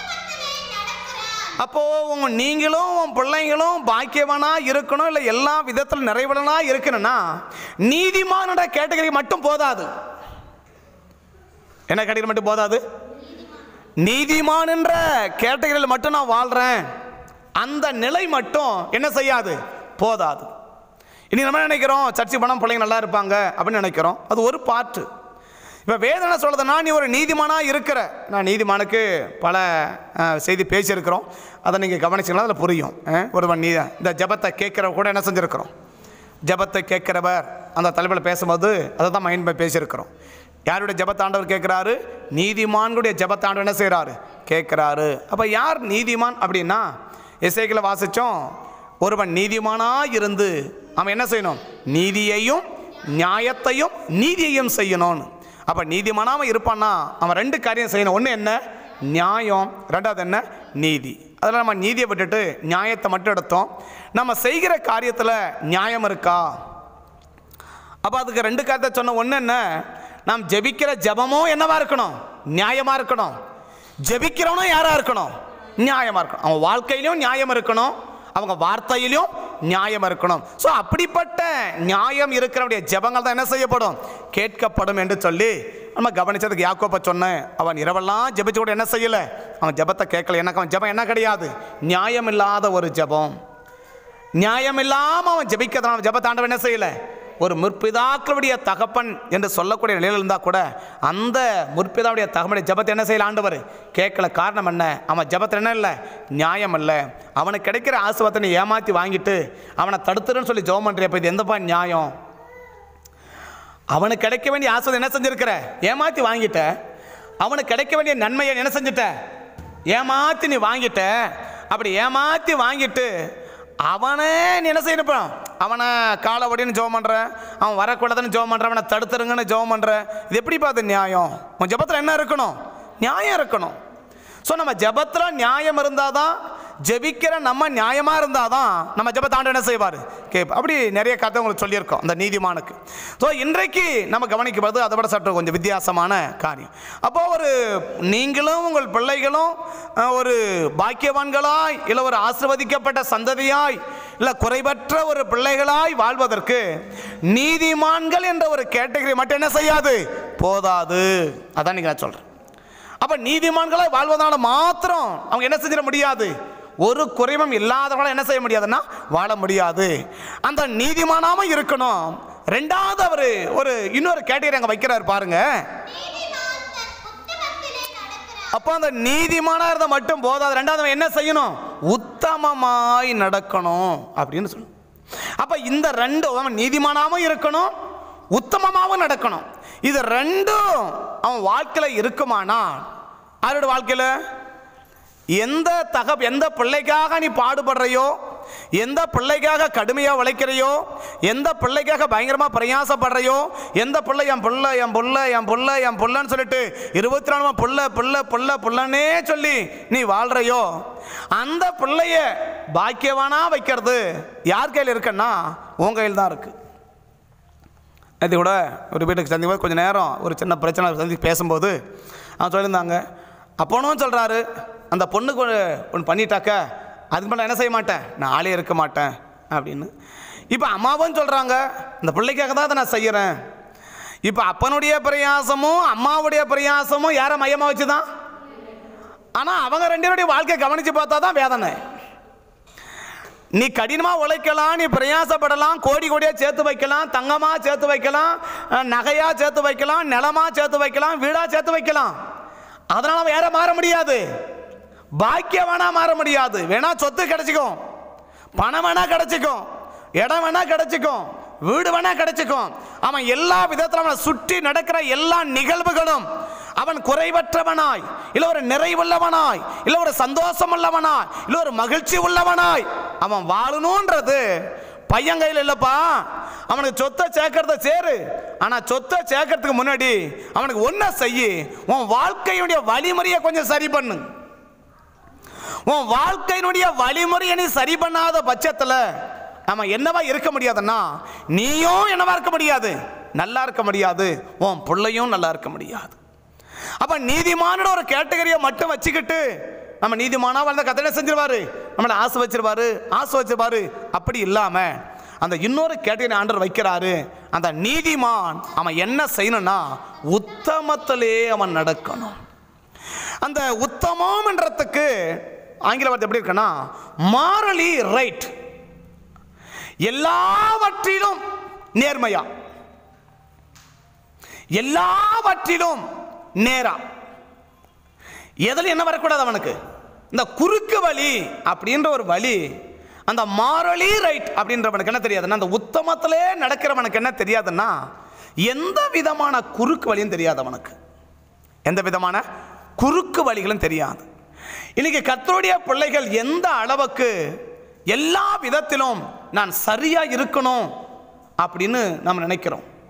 அப்போ உங்க நீங்களும் உன் பிள்ளைங்களும் பாக்கியவனா இருக்கணும் இல்லை எல்லா விதத்தில் நிறைவுடனா இருக்கணும்னா நீதிமானோட கேட்டகரி மட்டும் போதாது என்ன கேட்டகரி மட்டும் போதாது நீதிமான் என்ற கேட்டகரியில் மட்டும் நான் வாழ்றேன் அந்த நிலை மட்டும் என்ன செய்யாது போதாது இனி நம்ம என்ன நினைக்கிறோம் சர்ச்சை பணம் பிள்ளைங்க நல்லா இருப்பாங்க அப்படின்னு நினைக்கிறோம் அது ஒரு பாட்டு இப்போ வேதனை சொல்றதுன்னா நீ ஒரு நீதிமானாக இருக்கிற நான் நீதிமானுக்கு பல அஹ், செய்தி பேசியிருக்கிறோம் அதை நீங்கள் கவனிச்சிங்கன்னா அதில் புரியும் அஹ், ஒருவன் நீ இந்த ஜபத்தை கேட்குற கூட என்ன செஞ்சுருக்கிறோம் ஜபத்தை கேட்கிறவர் அந்த தலைப்பில் பேசும்போது அதை தான் மைண்ட் பை பேசியிருக்கிறோம் யாருடைய ஜபத்தாண்டவர் கேட்குறாரு நீதிமான்களுடைய ஜபத்தாண்டவர் என்ன செய்கிறாரு கேட்குறாரு அப்போ யார் நீதிமான் அப்படின்னா இசைகளை வாசித்தோம் ஒருவன் நீதிமானாக இருந்து அவன் என்ன செய்யணும் நீதியையும் நியாயத்தையும் நீதியையும் செய்யணும்னு அப்போ நீதிமானாம இருப்பான்னா அவன் ரெண்டு காரியம் செய்யணும் ஒன்று என்ன நியாயம் ரெண்டாவது என்ன நீதி அதில் நம்ம நீதியை விட்டுட்டு நியாயத்தை மட்டும் எடுத்தோம் நம்ம செய்கிற காரியத்தில் நியாயம் இருக்கா அப்போ அதுக்கு ரெண்டு காரியத்தை சொன்ன ஒன்று என்ன நாம் ஜெபிக்கிற ஜெபமும் என்னவா இருக்கணும் நியாயமாக இருக்கணும் ஜெபிக்கிறவனும் யாராக இருக்கணும் நியாயமாக இருக்கணும் அவன் வாழ்க்கையிலும் நியாயம் இருக்கணும் அவங்க வார்த்தையிலும் நியாயம் இருக்கணும் ஸோ அப்படிப்பட்ட நியாயம் இருக்கிறவனுடைய ஜெபங்கள் தான் என்ன செய்யப்படும் கேட்கப்படும் என்று சொல்லி நம்ம கவனிச்சதுக்கு யாக்கோப்ப சொன்னேன் அவன் இரவெல்லாம் ஜெபிச்சு கூட என்ன செய்யலை அவன் ஜெபத்தை கேட்கல எனக்கு அவன் ஜெபம் என்ன கிடையாது நியாயம் இல்லாத ஒரு ஜெபம் நியாயம் இல்லாம அவன் ஜெபிக்கிறதுனால அவன் ஜெபத்தாண்டவன் என்ன செய்யல ஒரு முற்பிதாக்களுடைய தகப்பன் என்று சொல்லக்கூடிய நிலையில் இருந்தா கூட அந்த முற்பிதாவுடைய தகப்பனுடைய ஜெபத்தை என்ன செய்யல ஆண்டவர் கேட்கல காரணம் என்ன அவன் ஜெபத்தில் என்ன இல்லை நியாயம் இல்லை அவனுக்கு கிடைக்கிற ஆசுவத்தனை ஏமாத்தி வாங்கிட்டு அவனை தடுத்துருன்னு சொல்லி ஜெபம் பண்றிய இது எந்தப்பா நியாயம் அவனுக்கு கிடைக்க வேண்டிய ஆசிர்வாதம் என்ன செஞ்சிருக்கிற ஏமாத்தி வாங்கிட்ட அவனுக்கு கிடைக்க வேண்டிய நன்மையை என்ன செஞ்சிட்ட ஏமாத்தி நீ வாங்கிட்ட அப்படி ஏமாத்தி வாங்கிட்டு அவனே நீ என்ன செய்யணும் அவனை காலை ஒடின்னு ஜெபம் பண்ற அவன் வரக்கூடாதுன்னு ஜெபம் பண்ற அவனை தடுத்துருங்கன்னு ஜெபம் பண்ற இது எப்படி பார்த்து நியாயம் உன் ஜெபத்தில் என்ன இருக்கணும் நியாயம் இருக்கணும் ஸோ நம்ம ஜெபத்தில் நியாயம் இருந்தால் தான் ஜெபிக்கிற நம்ம நியாயமாக இருந்தால் தான் நம்ம ஜெபத்தை ஆண்டு என்ன செய்வார் கேப் அப்படி நிறைய கதை உங்களுக்கு சொல்லியிருக்கோம் அந்த நீதிமானுக்கு ஸோ இன்றைக்கு நம்ம கவனிக்கும்போது அதை விட சற்று கொஞ்சம் வித்தியாசமான காரியம் அப்போ ஒரு நீங்களும் உங்கள் பிள்ளைகளும் அஹ், ஒரு பாக்கியவான்களாய் இல்லை ஒரு ஆசிர்வதிக்கப்பட்ட சந்ததியாய் இல்லை குறைவற்ற ஒரு பிள்ளைகளாய் வாழ்வதற்கு நீதிமான்கள் என்ற ஒரு கேட்டகரி மட்டும் என்ன செய்யாது போதாது அதான் நீங்கள் நான் சொல்கிறேன் அப்ப நீதிமான்களாய் வாழ்வதனால மாத்திரம் அவங்க என்ன செஞ்சிட முடியாது ஒரு குறைவும் இல்லாதவங்கள என்ன செய்ய முடியாதுன்னா வாழ முடியாது அந்த நீதிமானாம இருக்கணும் ரெண்டாவது அவர் ஒரு இன்னொரு கேட்டகரி அங்க வைக்கிறார் பாருங்க நீதிமான் தன் புத்தகத்திலே நடக்கிறான் அப்போ அந்த நீதிமானா இருந்த மட்டும் போதாது ரெண்டாவது அவன் என்ன செய்யணும் உத்தமமாய் நடக்கணும் அப்படின்னு சொல்லணும் அப்ப இந்த ரெண்டும் அவன் நீதிமானாவும் இருக்கணும் உத்தமமாகவும் நடக்கணும் இது ரெண்டும் அவன் வாழ்க்கையில் இருக்குமானா யாரோட வாழ்க்கையில் எந்த தக எந்த பிள்ளைக்காக நீ பாடுபடுறையோ எந்த பிள்ளைக்காக கடுமையாக உழைக்கிறையோ எந்த பிள்ளைக்காக பயங்கரமாக பிரயாசப்படுறையோ எந்த பிள்ளை என் புள்ள என் புள்ள என் புள்ள என் புள்ளன்னு சொல்லிட்டு இருபத்தி நாலு மணி புள்ள புள்ள புள்ள புள்ளனே சொல்லி நீ வாழ்றையோ அந்த பிள்ளைய பாக்கியவானா வைக்கிறது யார் கையில் இருக்குன்னா உன் கையில் தான் இருக்குது நேற்று கூட ஒரு வீட்டுக்கு சந்திக்கும் போது கொஞ்சம் நேரம் ஒரு சின்ன பிரச்சனை சந்தி பேசும்போது அவன் சொல்லியிருந்தாங்க அப்பனும் சொல்கிறாரு அந்த பொண்ணுக்கு ஒன்று ஒன்று பண்ணிட்டாக்க அதுக்கு மேலே என்ன செய்ய மாட்டேன் நான் ஆளே இருக்க மாட்டேன் அப்படின்னு இப்போ அம்மாவும் சொல்கிறாங்க இந்த பிள்ளைக்காக தான் அதை நான் செய்கிறேன் இப்போ அப்பனுடைய பிரயாசமும் அம்மாவுடைய பிரயாசமும் யாரை மையமாக வச்சு தான் ஆனால் அவங்க ரெண்டு பேருடைய வாழ்க்கையை கவனித்து பார்த்தா தான் வேதனை நீ கடினமாக உழைக்கலாம் நீ பிரயாசப்படலாம் கோடி கோடியாக சேர்த்து வைக்கலாம் தங்கமாக சேர்த்து வைக்கலாம் அஹ், நகையா சேர்த்து வைக்கலாம் நிலமா சேர்த்து வைக்கலாம் வீடாக சேர்த்து வைக்கலாம் அதனால அவன் யாரை மாற முடியாது பாக்கியம் வேணா மாற முடியாது வேணா சொத்து கிடைச்சிக்கும் பணம் வேணா கிடைச்சிக்கும் இடம் வேணா கிடைச்சிக்கும் வீடு வேணா கிடைச்சிக்கும் அவன் எல்லா விதத்திலும் அவனை சுற்றி நடக்கிற எல்லா நிகழ்வுகளும் அவன் குறைவற்றவனாய் இல்ல ஒரு நிறைவுள்ளவனாய் இல்ல ஒரு சந்தோஷம் உள்ளவனாய் இல்ல ஒரு மகிழ்ச்சி உள்ளவனாய் அவன் வாழணுன்றது பையன் கையில் இல்லப்பா அவனுக்கு சொத்தை சேர்க்கறத சேரு ஆனா சொத்தை சேர்க்கறதுக்கு முன்னாடி அவனுக்கு ஒன்ன செய்யி உன் வாழ்க்கையுடைய வழிமுறையை கொஞ்சம் சரி பண்ணு உன் வாழ்க்கையினுடைய வழிமுறையை நீ சரி பண்ணாத பட்சத்தில் நம்ம என்னவா இருக்க முடியாதுன்னா நீயும் என்னவா இருக்க முடியாது நல்லா இருக்க முடியாது உன் பிள்ளையும் நல்லா இருக்க முடியாது அப்ப நீதிமானோட ஒரு கேட்டகரியை மட்டும் வச்சுக்கிட்டு நம்ம நீதிமானா வந்த கத்தனை செஞ்சிருவாரு நம்மளை ஆசை வச்சிருவாரு ஆசை வச்சிருவாரு அப்படி இல்லாம அந்த இன்னொரு கேட்டகரி ஆண்டவர் வைக்கிறாரு அந்த நீதிமான் அவன் என்ன செய்யணும்னா உத்தமத்திலே அவன் நடக்கணும் அந்த உத்தமம்ன்றதுக்கு ஆங்கில வார்த்தை எப்படி இருக்குன்னா மாரலி ரைட் எல்லாவற்றிலும் நேர்மையா எல்லாவற்றிலும் நேரா எதில் என்ன வரக்கூடாது அவனுக்கு இந்த குறுக்கு வழி அப்படின்ற ஒரு வழி அந்த மாரலி ரைட் அப்படின்றவனுக்கு என்ன தெரியாதுன்னா அந்த உத்தமத்திலே நடக்கிறவனுக்கு என்ன தெரியாதுன்னா எந்த விதமான குறுக்கு வழியும் தெரியாது அவனுக்கு எந்த விதமான குறுக்கு வழிகளும் தெரியாது இன்னைக்கு கர்த்தருடைய பிள்ளைகள் எந்த அளவுக்கு எல்லா விதத்திலும் நான் சரியா இருக்கணும் அப்படின்னு நம்ம நினைக்கிறோம்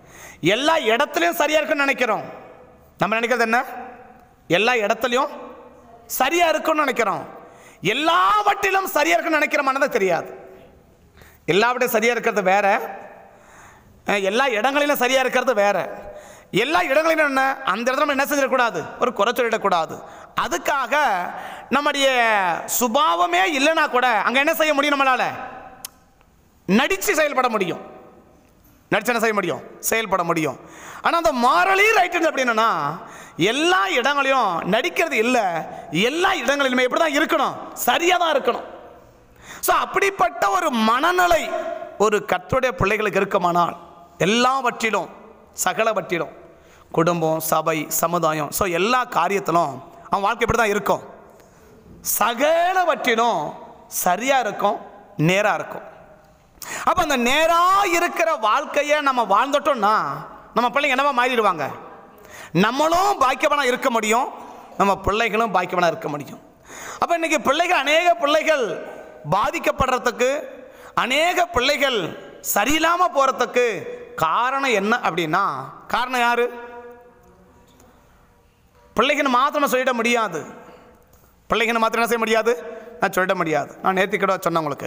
எல்லா இடத்துலையும் சரியா இருக்குன்னு நினைக்கிறோம் நம்ம நினைக்கிறது என்ன எல்லா இடத்துலையும் சரியா இருக்குன்னு நினைக்கிறோம் எல்லாவற்றிலும் சரியா இருக்குன்னு நினைக்கிற மனதை தெரியாது எல்லாவற்றையும் சரியா இருக்கிறது வேற அஹ், எல்லா இடங்களிலும் சரியா இருக்கிறது வேற எல்லா இடங்களிலும் என்ன அந்த இடத்துல நம்ம என்ன செஞ்சிடக்கூடாது ஒரு குறை சொல்லிடக்கூடாது அதுக்காக நம்முடைய சுபாவமே இல்லைன்னா கூட அங்க என்ன செய்ய முடியும் நம்மளால நடிச்சு செயல்பட முடியும் நடிச்சு என்ன செய்ய முடியும் செயல்பட முடியும் ஆனால் அந்த மாரலி ரைட்டு அப்படின்னா எல்லா இடங்களையும் நடிக்கிறது இல்லை எல்லா இடங்களிலுமே எப்படி தான் இருக்கணும் சரியாக தான் இருக்கணும் ஸோ அப்படிப்பட்ட ஒரு மனநிலை ஒரு கர்த்தருடைய பிள்ளைகளுக்கு இருக்குமானால் எல்லாவற்றிலும் சகலவற்றிலும் குடும்பம் சபை சமுதாயம் ஸோ எல்லா காரியத்திலும் அவன் வாழ்க்கை இப்படி தான் இருக்கும் சகலவற்றிலும் சரியாக இருக்கும் நேராக இருக்கும் அப்போ அந்த நேராக இருக்கிற வாழ்க்கையை நம்ம வாழ்ந்துட்டோம்னா நம்ம பிள்ளைங்க என்னவா மாறிடுவாங்க நம்மளும் பாக்கியவனாக இருக்க முடியும் நம்ம பிள்ளைகளும் பாக்கியவனாக இருக்க முடியும் அப்போ இன்னைக்கு பிள்ளைகள் அநேக பிள்ளைகள் பாதிக்கப்படுறதுக்கு அநேக பிள்ளைகள் சரியில்லாமல் போகிறதுக்கு காரணம் என்ன அப்படின்னா காரணம் யாரு பிள்ளைகள் மாத்திரம் சொல்லிட முடியாது பிள்ளைங்க மாத்திரம் என்ன செய்ய முடியாது நான் சொல்லிட முடியாது நான் நேற்று கூட சொன்னேன் உங்களுக்கு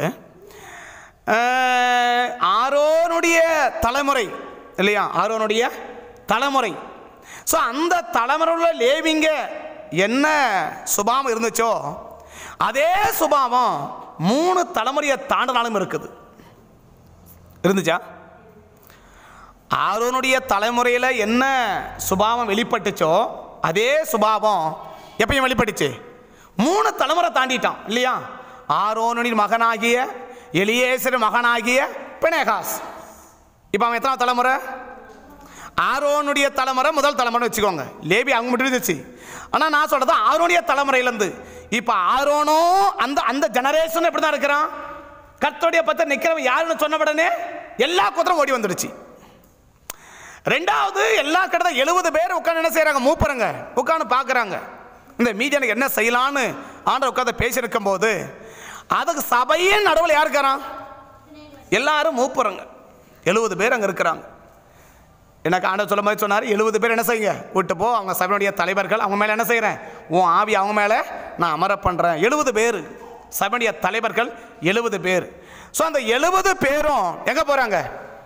அஹ், ஆரோனுடைய தலைமுறை இல்லையா ஆரோனுடைய தலைமுறை ஸோ அந்த தலைமுறையில் லேவிங்க என்ன சுபாவம் இருந்துச்சோ அதே சுபாவம் மூணு தலைமுறையை தாண்டினாலும் இருக்குது இருந்துச்சா ஆரோனுடைய தலைமுறையில் என்ன சுபாவம் வெளிப்பட்டுச்சோ அதே சுபாவம் எப்பயும் வெளிப்பட்டுச்சு மூணு தலைமுறை தாண்டிட்டான் இல்லையா ஆரோனுடைய மகனாகிய எலியேசர் மகனாகிய பினேகாஸ் இப்போ அவன் எத்தனை தலைமுறை ஆரோனுடைய தலைமுறை முதல் தலைமுறை வச்சுக்கோங்க லேபி அவங்க மட்டும் இருந்துச்சு ஆனால் நான் சொல்றது ஆரோனுடைய தலைமுறையிலேருந்து இப்போ ஆரோனும் அந்த அந்த ஜெனரேஷன் எப்படி தான் இருக்கிறான் கர்த்தருடைய பத்த நிற்கிறவன் யாருன்னு சொன்ன உடனே எல்லா குதிரம் ஓடி வந்துடுச்சு ரெண்டாவது எல்லா கிட்ட எழுபது பேர் உட்காந்து என்ன செய்கிறாங்க மூப்பருங்க உட்காந்து பார்க்குறாங்க இந்த மீதி எனக்கு என்ன செய்யலான்னு ஆண்டவர் உட்காந்து பேசியிருக்கும் போது அதுக்கு சபையின் நடுவில் யார் இருக்கிறான் எல்லாரும் மூப்புறங்க எழுபது பேர் அங்கே இருக்கிறாங்க எனக்கு ஆண்டவர் சொல்ல மாதிரி சொன்னார் எழுபது பேர் என்ன செய்யுங்க விட்டு போ அவங்க சபையுடைய தலைவர்கள் அவங்க மேலே என்ன செய்கிறேன் உன் ஆவி அவங்க மேலே நான் அமர பண்ணுறேன் எழுபது பேர் சபையுடைய தலைவர்கள் எழுபது பேர் ஸோ அந்த எழுபது பேரும் எங்கே போகிறாங்க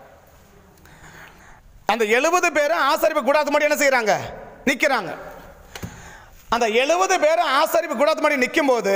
அந்த எழுபது பேரும் ஆசரிப்பு கூடாது மாதிரி என்ன செய்கிறாங்க நிற்கிறாங்க அந்த எழுபது பேரும் ஆசரிப்பு கூடாது மாதிரி நிற்கும்போது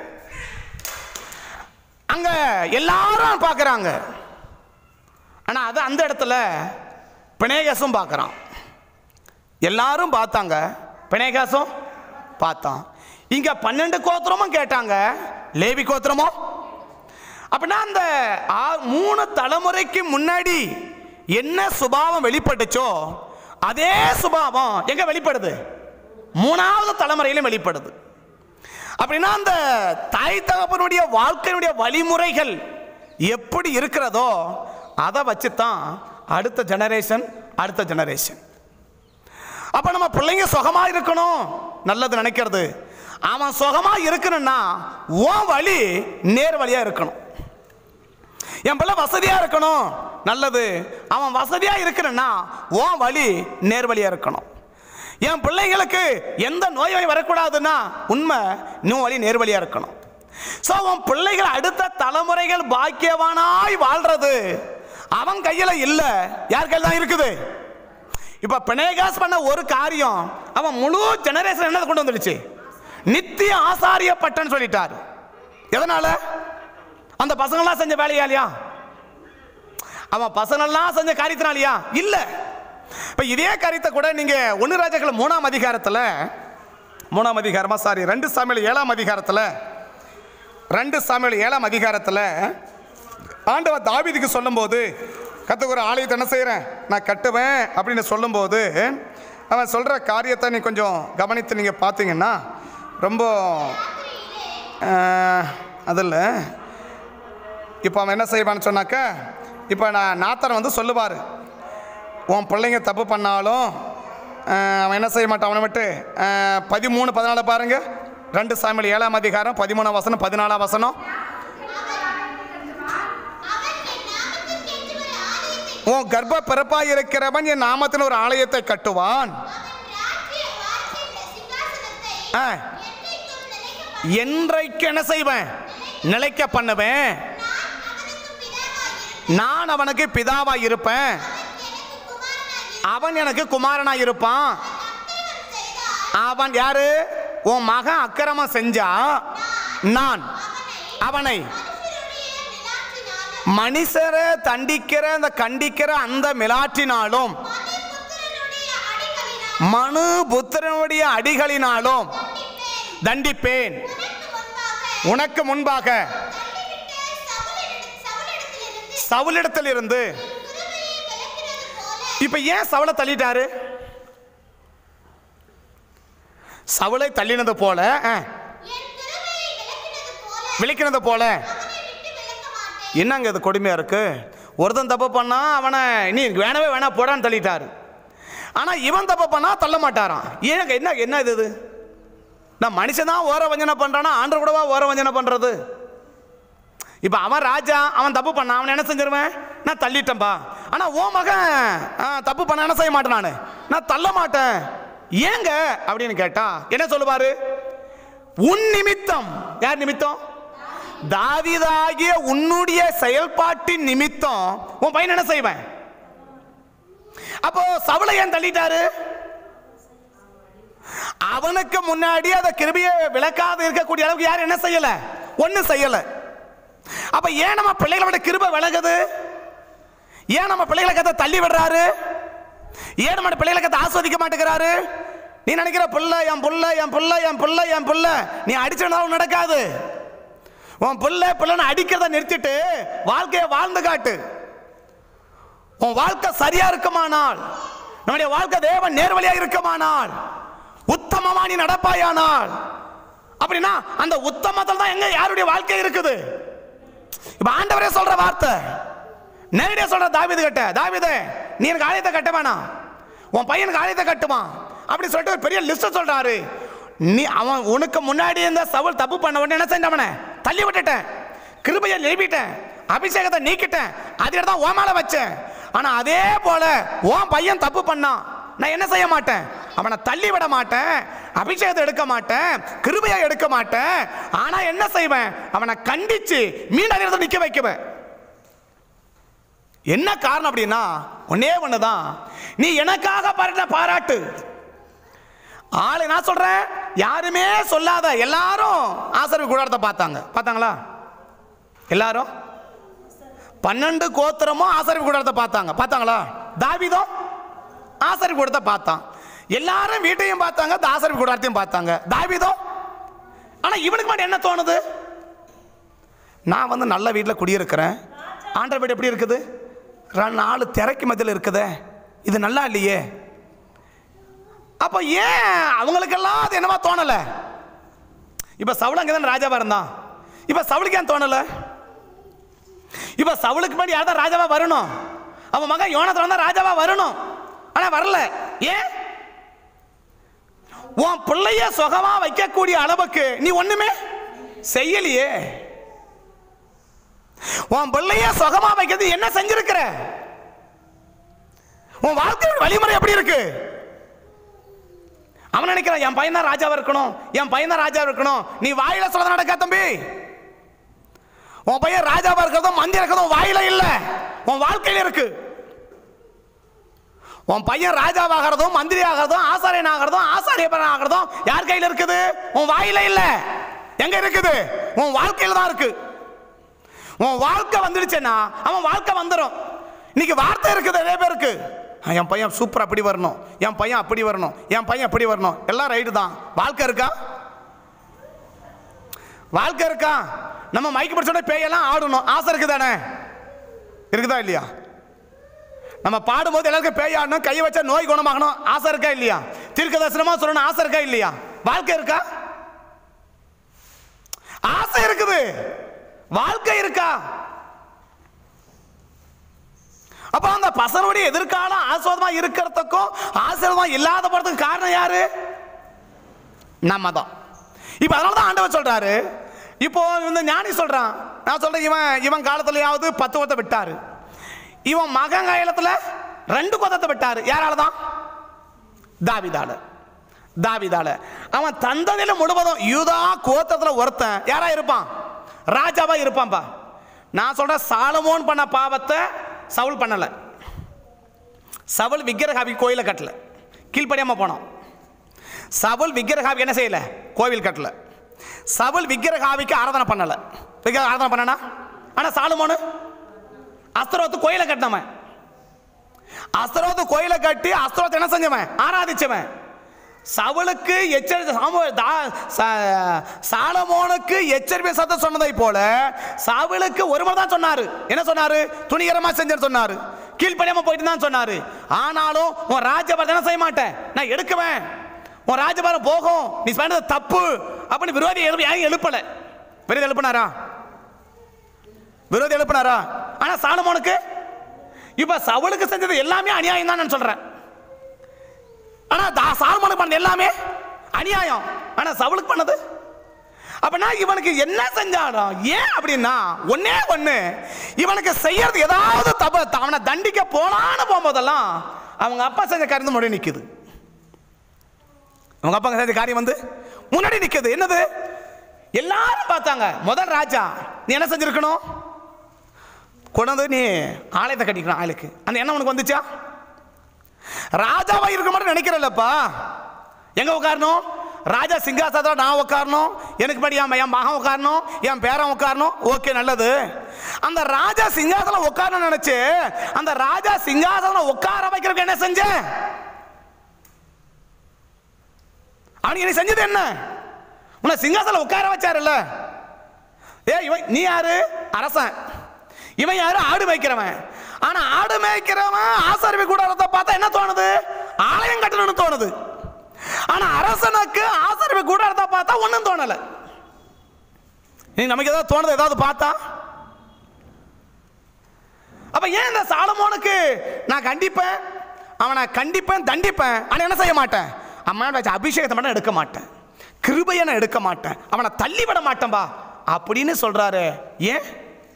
அங்க எல்லாரும் பார்க்குறாங்க ஆனால் அது அந்த இடத்துல பிணேகாசும் பார்க்குறான் எல்லாரும் பார்த்தாங்க பிணேகாசும் பார்த்தான் இங்க பன்னெண்டு கோத்திரமும் கேட்டாங்க லேவி கோத்திரமும் அப்படின்னா அந்த ஆ- மூணு தலைமுறைக்கு முன்னாடி என்ன சுபாவம் வெளிப்பட்டுச்சோ அதே சுபாவம் எங்க வெளிப்படுது மூணாவது தலைமுறையிலும் வெளிப்படுது அப்படின்னா அந்த தாய் தகப்பனுடைய வாழ்க்கையினுடைய வழிமுறைகள் எப்படி இருக்கிறதோ அதை வச்சு தான் அடுத்த ஜெனரேஷன் அடுத்த ஜெனரேஷன் அப்ப நம்ம பிள்ளைங்க சுகமா இருக்கணும் நல்லது நினைக்கிறது அவன் சுகமா இருக்கணும்னா உன் வழி நேர் வழியா இருக்கணும் என் பிள்ளை வசதியா இருக்கணும் நல்லது அவன் வசதியா இருக்கணும்னா உன் வழி நேர் வழியா இருக்கணும் என் பிள்ளைங்களுக்கு எந்த நோயும் வரக்கூடாதுன்னா உண்மை இன்னும் வழி நேர்வழியா இருக்கணும் ஸோ உன் பிள்ளைகள் அடுத்த தலைமுறைகள் பாக்கியவானாய் வாழ்றது அவன் கையில இல்லை யார் கையில் தான் இருக்குது இப்ப பினேகாஸ் பண்ண ஒரு காரியம் அவன் முழு ஜெனரேஷன் என்னது கொண்டு வந்துடுச்சு நித்திய ஆசாரிய பட்டன் சொல்லிட்டார் எதனால அந்த பசங்களாம் செஞ்ச வேலையாலியா அவன் பசங்கள்லாம் செஞ்ச காரியத்தினாலியா இல்ல இப்ப இதே காரியத்தை கூட நீங்க ஒன்னு ராஜாக்கள் மூணாம் அதிகாரத்துல மூணாம் அதிகாரமா சாரி ரெண்டு சாமியல் ஏழாம் அதிகாரத்துல ரெண்டு சாமியல் ஏழாம் அதிகாரத்துல ஆண்டவர் தாவீதுக்கு சொல்லும்போது கத்துக்கு ஒரு ஆலயத்தை என்ன செய்கிறேன் நான் கட்டுவேன் அப்படின்னு சொல்லும்போது அவன் சொல்கிற காரியத்தை நீ கொஞ்சம் கவனித்து நீங்கள் பார்த்தீங்கன்னா ரொம்ப அதில் இப்போ அவன் என்ன செய்வான்னு சொன்னாக்க இப்போ நான் நாத்தனை வந்து சொல்லுவார் உன் பிள்ளைங்க தப்பு பண்ணாலும் ஆஹ், அவன் என்ன செய்ய மாட்டான் அவனை விட்டு ஆஹ், பதிமூணு பதினாலு பாருங்க ரெண்டு சாமியல் ஏழாம் அதிகாரம் பதிமூணாம் வசனம் பதினாலாம் வசனம் அவன் என் நாமத்திற்கென்று ஒரு ஆலயத்தை உன் கர்ப்ப பிறப்பாய் இருக்கிறவன் என் நாமத்தில் ஒரு ஆலயத்தை கட்டுவான் அவன் ராஜ்ய வார்த்தை சிங்காசனத்தை ஆ, என்றைக்கும் நிலைக்க என்றைக்கு என்ன செய்வேன் நிலைக்க பண்ணுவேன் நான் அவனுக்கு பிதாவாய் இருப்பேன் நான் அவனுக்கு பிதாவா இருப்பேன் அவன் எனக்கு குமாரனாய் இருப்பான் அவன் எனக்கு குமாரனா இருப்பான் அக்கிரமம் செய்தால் அவன் யாரு உன் மகன் அக்கிரமம் செஞ்சா நான் அவனை மனுஷருடைய நிலாத்தினாலும் மனுஷரை தண்டிக்கிற அந்த கண்டிக்கிற அந்த மிலாற்றினாலும் மனுபுத்திரனுடைய அடிகளினால் மனு புத்திரனுடைய அடிகளினாலும் தண்டிப்பேன். தண்டிப்பேன் உனக்கு முன்பாக உனக்கு முன்பாக தள்ளிவிட்ட சவுலிடத்- சவுலிடத்திலிருந்து சவுலிடத்தில் இருந்து கிருபையை விலக்கினது போல இப்ப ஏன் சவுளை தள்ளிட்டாரு சவுளை தள்ளினது போல ஆ, என் கிருபையை விலக்கினது போல விழிக்கிறது போல அவனை விட்டு விலக்க மாட்டேன் என்னங்க இது கொடுமையா இருக்கு ஒருத்தன் தப்பு பண்ணா அவனை நீ வேணவே வேணா போடான்னு தள்ளிட்டாரு ஆனா இவன் தப்பு பண்ணா தள்ள மாட்டாராம் ஏங்க என்ன என்ன இது இது நான் மனுஷன் தான் ஓர வஞ்சனை பண்றானா ஆண்டு கூடவா ஓர வஞ்சனை பண்றது இப்போ அவன் ராஜா அவன் தப்பு பண்ணான் அவன் என்ன செஞ்சிருவேன் நான் தள்ளிட்டேன்பா ஆனா ஓ மகன் ஆ, தப்பு பண்ண என்ன செய்ய மாட்டேன் நான் நான் தள்ள மாட்டேன் ஏங்க அப்படின்னு கேட்டா என்ன சொல்லுவாரு உன் நிமித்தம் யார் நிமித்தம் தாவீதாகிய உன்னுடைய செயல்பாட்டின் நிமித்தம் உன் பையன் என்ன செய்வேன் அப்போ சவுளை ஏன் தள்ளிட்டாரு அவனுக்கு முன்னாடி அதை கிருபியை விளக்காத இருக்கக்கூடிய அளவுக்கு யாரும் என்ன செய்யல ஒன்றும் செய்யல அப்ப ஏன் நம்ம பிள்ளைகளோட கிருபை விலகுது ஏன் நம்ம பிள்ளைகளை கத்த தள்ளி விடுறாரு ஏன் நம்ம பிள்ளைகளை கத்த ஆஸ்வதிக்க மாட்டேங்கிறாரு நீ நினைக்கிற புள்ள என் புள்ள என் புள்ள என் புள்ள என் புள்ள நீ அடிச்சனாலும் நடக்காது உன் புள்ள பிள்ளைன்னு அடிக்கிறத நிறுத்திட்டு வாழ்க்கையை வாழ்ந்து காட்டு உன் வாழ்க்கை சரியா இருக்குமானால் நம்முடைய வாழ்க்கை தேவன் நேர்வழியா இருக்குமானால் உத்தமமா நீ நடப்பாயானால் அப்படின்னா அந்த உத்தமத்தில் தான் எங்க யாருடைய வாழ்க்கை இருக்குது இப்ப ஆண்டவரே சொல்ற வார்த்தை நேரடியா சொல்ற தாவீது கட்ட தாவீதே நீ எனக்கு ஆலயத்தை கட்ட வேணாம் உன் பையனுக்கு ஆலயத்தை கட்டுவான் அப்படி சொல்லிட்டு ஒரு பெரிய லிஸ்ட் சொல்றாரு நீ அவன் உனக்கு முன்னாடி இருந்த சவுல் தப்பு பண்ண உடனே என்ன செஞ்ச அவனை தள்ளி விட்டுட்டேன் கிருபையை நிரூபிட்டேன் அபிஷேகத்தை நீக்கிட்டேன் அதே தான் ஓ மேல வச்சேன் ஆனா அதே போல உன் பையன் தப்பு பண்ணான் நான் என்ன செய்ய மாட்டேன் அவனை தள்ளி விட மாட்டேன் அபிஷேகத்தை எடுக்க மாட்டேன் கிருபையை எடுக்க மாட்டேன் ஆனா என்ன செய்வேன் அவனை கண்டிச்சு மீண்டும் அதே இடத்துல நிக்க வைக்குவேன் என்ன காரணம் அப்படின்னா ஒன்னே ஒண்ணுதான் நீ எனக்காக பாராட்ட பாராட்டு ஆளு நான் சொல்றேன் யாருமே சொல்லாத எல்லாரும் ஆசிரியர் கூடாரத்தை பார்த்தாங்க பார்த்தாங்களா எல்லாரும் பன்னெண்டு கோத்திரமும் ஆசிரியர் கூடாரத்தை பார்த்தாங்க பார்த்தாங்களா தாவிதம் ஆசிரியர் கூடத்தை பார்த்தான் எல்லாரும் வீட்டையும் பார்த்தாங்க ஆசிரியர் கூடாரத்தையும் பார்த்தாங்க தாவிதம் ஆனா இவனுக்கு மட்டும் என்ன தோணுது நான் வந்து நல்ல வீட்டில் குடியிருக்கிறேன் ஆண்டர் வீடு எப்படி இருக்குது ரெண்டு நாலு திரைக்கு மத்தியில் இருக்குதே இது நல்லா இல்லையே அப்போ ஏன் அவங்களுக்கெல்லாம் அது என்னவா தோணலை இப்போ சவுல் அங்கே தான் ராஜாவா இருந்தான் இப்போ சவுலுக்கு ஏன் தோணலை இப்போ சவுலுக்கு முன்னாடி யார் தான் ராஜாவா வரணும் அவன் மகன் யோனத்தில் தான் ராஜாவா வரணும் ஆனால் வரல ஏன் உன் பிள்ளைய சுகமா வைக்கக்கூடிய அளவுக்கு நீ ஒண்ணுமே செய்யலையே உன் பிள்ளைய சுகமா வைக்கிறது என்ன செஞ்சிருக்கிற உன் வாழ்க்கையோட வழிமுறை எப்படி இருக்கு அவன் நினைக்கிறான் என் பையன் தான் ராஜாவா இருக்கணும் என் பையன் தான் ராஜாவா இருக்கணும் நீ வாயில சொல்ல நடக்க தம்பி உன் பையன் ராஜாவா இருக்கிறதும் மந்திரம் இருக்கிறதும் வாயில இல்ல உன் வாழ்க்கையில இருக்கு உன் பையன் ராஜாவாகிறதும் மந்திரி ஆகிறதும் ஆசாரியன் ஆகிறதும் ஆசாரியப்பன் ஆகிறதும் யார் கையில இருக்குது உன் வாயில இல்ல எங்க இருக்குது உன் வாழ்க்கையில தான் இருக்கு உன் வாழ்க்கை வந்துடுச்சுன்னா அவன் வாழ்க்கை வந்துடும் இன்னைக்கு வார்த்தை இருக்குது நிறைய பேருக்கு "ஆ, என் பையன் சூப்பர் அப்படி வரணும் என் பையன் அப்படி வரணும் என் பையன் அப்படி வரணும் எல்லாம் ரைட்டு தான் வாழ்க்கை இருக்கா வாழ்க்கை இருக்கா நம்ம மைக்கு பிடிச்சோட பேயெல்லாம் ஆடணும் ஆசை இருக்குதானே இருக்குதா இல்லையா நம்ம பாடும்போது எல்லாருக்கும் பேய் ஆடணும் கையை வச்சா நோய் குணமாகணும் ஆசை இருக்கா இல்லையா தீர்க்க தரிசனமா சொல்லணும் ஆசை இருக்கா இல்லையா வாழ்க்கை இருக்கா ஆசை இருக்குது வாழ்க்கை இருக்கா அப்ப அந்த பசனுடைய எதிர்காலம் ஆஸ்வாதமா இருக்கிறதுக்கும் ஆசீர்வாதமா இல்லாத போறதுக்கு காரணம் யாரு நம்ம தான் இப்போ அதனால தான் ஆண்டவர் சொல்றாரு இப்போ இந்த ஞானி சொல்றான் நான் சொல்றேன் இவன் இவன் காலத்துலயாவது பத்துவத்தை விட்டாரு இவன் மகன் கையலத்துல ரெண்டு கொதத்தை விட்டாரு யாரால தான் தாவிதால தாவிதால அவன் தந்ததில முழுவதும் யூதா கோத்திரத்துல ஒருத்தன் யாரா இருப்பான் ராஜாவா இருப்பான்பா நான் சொல்றேன் சாலமோன் பண்ண பாவத்தை சவுல் பண்ணல சவுல் விக்கிரகாவி கோயிலை கட்டல கீழ்ப்படியாம போனோம் சவுல் விக்கிரகாவி என்ன செய்யல கோவில் கட்டல சவுல் விக்கிரகாவிக்கு ஆராதனை பண்ணல விக்கிரக ஆராதனை பண்ணனா ஆனா சாலமோனு அஸ்தரோத்து கோயிலை கட்டினவன் அஸ்தரோத்து கோயிலை கட்டி அஸ்தரோத்தை என்ன செஞ்சவன் ஆராதிச்சவன் சவுலுக்கு எச்சரித்த சாமு- தா- ச- சாலமோனுக்கு எச்சரிப்பை சத்தம் சொன்னதை போல சவுலுக்கு ஒரு முறை தான் சொன்னாரு என்ன சொன்னாரு துணிகரமா செஞ்சேன்னு சொன்னாரு கீழ்ப்படியாம போயிட்டு தான் சொன்னாரு ஆனாலும் உன் ராஜபாரம் என்ன செய்ய மாட்டேன் நான் எடுக்குவேன் உன் ராஜபாரம் போகும் நீ பண்ணது தப்பு அப்படின்னு விரோதி எழுப்பி யாரும் எழுப்பல விரோதி எழுப்பினாரா விரோதி எழுப்பினாரா ஆனா சாலமோனுக்கு இப்ப சவுலுக்கு செஞ்சது எல்லாமே அநியாயம் தான் நான் சொல்றேன் ஆனா தா- சாலமோனுக்கு பண்ணது எல்லாமே அநியாயம் ஆனா சவுலுக்கு பண்ணது அப்படின்னா இவனுக்கு என்ன செஞ்சாலும் ஏன் அப்படின்னா ஒன்னே ஒண்ணு இவனுக்கு செய்யறது ஏதாவது தப்பு அவனை தண்டிக்க போலான்னு போகும்போதெல்லாம் அவங்க அப்பா செஞ்ச கருந்து முன்னாடி நிக்குது அவங்க அப்பா செஞ்ச காரியம் வந்து முன்னாடி நிக்குது என்னது எல்லாரும் பார்த்தாங்க முதல் ராஜா நீ என்ன செஞ்சிருக்கணும் கொண்டு வந்து நீ ஆலயத்தை கட்டிக்கணும் ஆளுக்கு அந்த எண்ணம் உனக்கு வந்துச்சா ராஜாவா இருக்க மட்டும் நினைக்கிறல்லப்பா எங்க உட்காரணும் ராஜா சிங்காசனத்தில் நான் உட்காரணும் எனக்கு படி என் என் மகன் உட்காரணும் என் பேரன் உட்காரணும் ஓகே நல்லது அந்த ராஜா சிங்காசனம் உட்காரணும்னு நினைச்சு அந்த ராஜா சிங்காசனம் உட்கார வைக்கிறதுக்கு என்ன செஞ்சேன் அவனுக்கு நீ செஞ்சது என்ன உன்னை சிங்காசனம் உட்கார வச்சாருல்ல ஏ இவன் நீ யாரு அரசன் இவன் யாரு ஆடு மேய்க்கிறவன் ஆனா ஆடு மேய்க்கிறவன் ஆசாரிவை கூடாரத்தை பார்த்தா என்ன தோணுது ஆலயம் கட்டணும்னு தோணுது ஆனா அரசனுக்கு ஆசாரிவை கூடாரத்தை பார்த்தா ஒண்ணும் தோணல நீ நமக்கு ஏதாவது தோணுது ஏதாவது பார்த்தா அப்ப ஏன் இந்த சாலமோனுக்கு நான் கண்டிப்பேன் அவனை கண்டிப்பேன் தண்டிப்பேன் ஆனா என்ன செய்ய மாட்டேன் அம்மா வச்ச அபிஷேகத்தை மட்டும் எடுக்க மாட்டேன் கிருபையை நான் எடுக்க மாட்டேன் அவனை தள்ளி விட மாட்டேன்பா அப்படின்னு சொல்றாரு ஏன்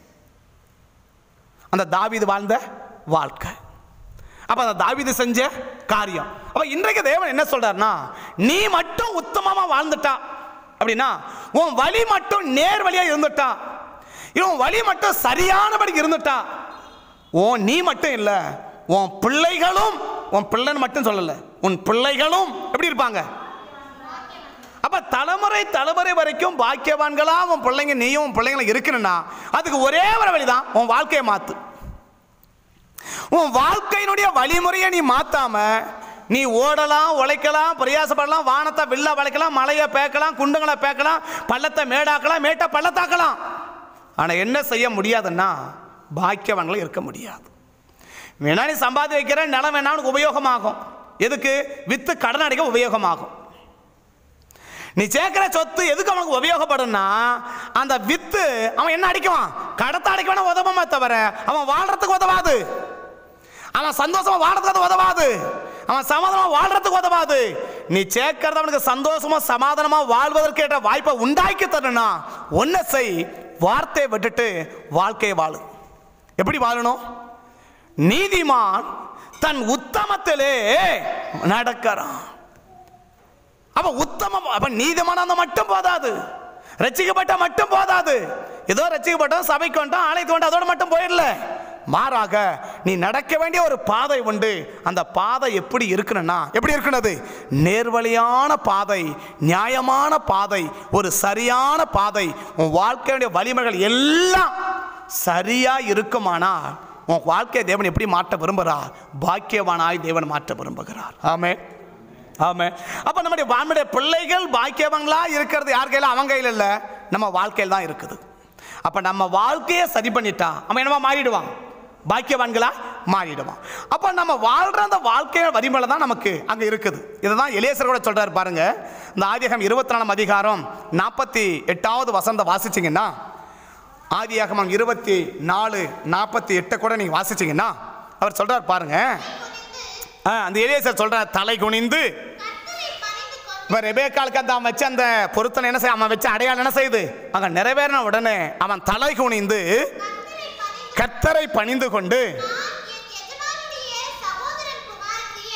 அந்த தாவீது வாழ்ந்த வாழ்க்கை அப்ப அந்த தாவீது செஞ்ச காரியம் அப்ப இன்றைக்கு தேவன் என்ன சொல்றாருன்னா நீ மட்டும் உத்தமமா வாழ்ந்துட்டா அப்படின்னா உன் வழி மட்டும் நேர் வழியா இருந்துட்டா உன் வழி மட்டும் சரியானபடி இருந்துட்டா உன் நீ மட்டும் இல்ல உன் பிள்ளைகளும் உன் பிள்ளைன்னு மட்டும் சொல்லல உன் பிள்ளைகளும் எப்படி இருப்பாங்க அப்ப தலைமுறை தலைமுறை வரைக்கும் பாக்கியவான்களா உன் பிள்ளைங்க நீயும் உன் பிள்ளைங்களும் இருக்கணும்னா அதுக்கு ஒரே ஒரு வழிதான் உன் வாழ்க்கையை மாத்து உன் வாழ்க்கையினுடைய வழிமுறையை நீ மாத்தாம நீ ஓடலாம் உழைக்கலாம் பிரயாசப்படலாம் வானத்தை வில்ல வளைக்கலாம் மலையை பேக்கலாம் குண்டுங்களை பேக்கலாம் பள்ளத்தை மேடாக்கலாம் மேட்டை பள்ளத்தாக்கலாம் ஆனா என்ன செய்ய முடியாதுன்னா பாக்கியவான்களும் இருக்க முடியாது வேணா நீ சம்பாதி வைக்கிற நிலம் வேணா உனக்கு உபயோகமாகும் எதுக்கு வித்து கடன் அடைக்க உபயோகமாகும் நீ சேர்க்கிற சொத்து எதுக்கு அவனுக்கு உபயோகப்படும்னா அந்த வித்து அவன் என்ன அடிக்குவான் கடத்த அடிக்க வேணா உதவுமே தவிர அவன் வாழ்றதுக்கு உதவாது அவன் சந்தோஷமா வாழ்றதுக்கு அது உதவாது அவன் சமாதானமா வாழ்றதுக்கு உதவாது நீ சேர்க்கறது அவனுக்கு சந்தோஷமா சமாதானமா வாழ்வதற்கு ஏற்ற வாய்ப்பை உண்டாக்கி தரணும்னா ஒன்ன செய் வார்த்தையை விட்டுட்டு வாழ்க்கையை வாழு எப்படி வாழணும் நீதிமான் தன் உத்தமத்திலே நடக்கிறான் அப்ப உத்தமம் அப்ப நீதிமானந்த மட்டும் போதாது ரட்சிக்கப்பட்ட மட்டும் போதாது ஏதோ ரட்சிக்கப்பட்டோம் சபைக்கு வந்துட்டோம் ஆலயத்துக்கு வந்துட்டோம் அதோட மட்டும் போயிடல மாறாக நீ நடக்க வேண்டிய ஒரு பாதை உண்டு அந்த பாதை எப்படி இருக்கணும்னா எப்படி இருக்கணுது நேர்வழியான பாதை நியாயமான பாதை ஒரு சரியான பாதை உன் வாழ்க்கையுடைய வழிமுறைகள் எல்லாம் சரியா இருக்குமானா உன் வாழ்க்கையை தேவன் எப்படி மாற்ற விரும்புகிறார் பாக்கியவானாய் தேவன் மாற்ற விரும்புகிறார் ஆமே ஆமே அப்ப நம்முடைய நம்முடைய பிள்ளைகள் பாக்கியவங்களா இருக்கிறது யார் கையில அவங்க கையில் இல்ல நம்ம வாழ்க்கையில் தான் இருக்குது அப்ப நம்ம வாழ்க்கையை சரி பண்ணிட்டா அவன் என்னவா மாறிடுவான் பாக்கியவான்களா மாறிடுவான் அப்ப நம்ம வாழ்ற அந்த வாழ்க்கைய வரிமலை தான் நமக்கு அங்க இருக்குது இதுதான் எலேசர் கூட சொல்றாரு பாருங்க இந்த ஆதியகம் இருபத்தி நாலாம் அதிகாரம் நாற்பத்தி எட்டாவது வசந்த வாசிச்சீங்கன்னா ஆதியாகமம் இருபத்தி நாலு நாற்பத்தி எட்டை கூட நீங்க வாசிச்சீங்கன்னா அவர் சொல்றார் பாருங்க ஆ, அந்த எலியேசர் சொல்ற தலை குனிந்து கர்த்தரை பணிந்து கொண்டு இப்ப ரெபேக்காலுக்கு அந்த அவன் வச்ச அந்த பொருத்தனை என்ன செய்ய அவன் வச்ச அடையாளம் என்ன செய்யுது அங்க நிறைவேறின உடனே அவன் தலை குனிந்து கர்த்தரை பணிந்து கத்தரை பணிந்து கொண்டு நான்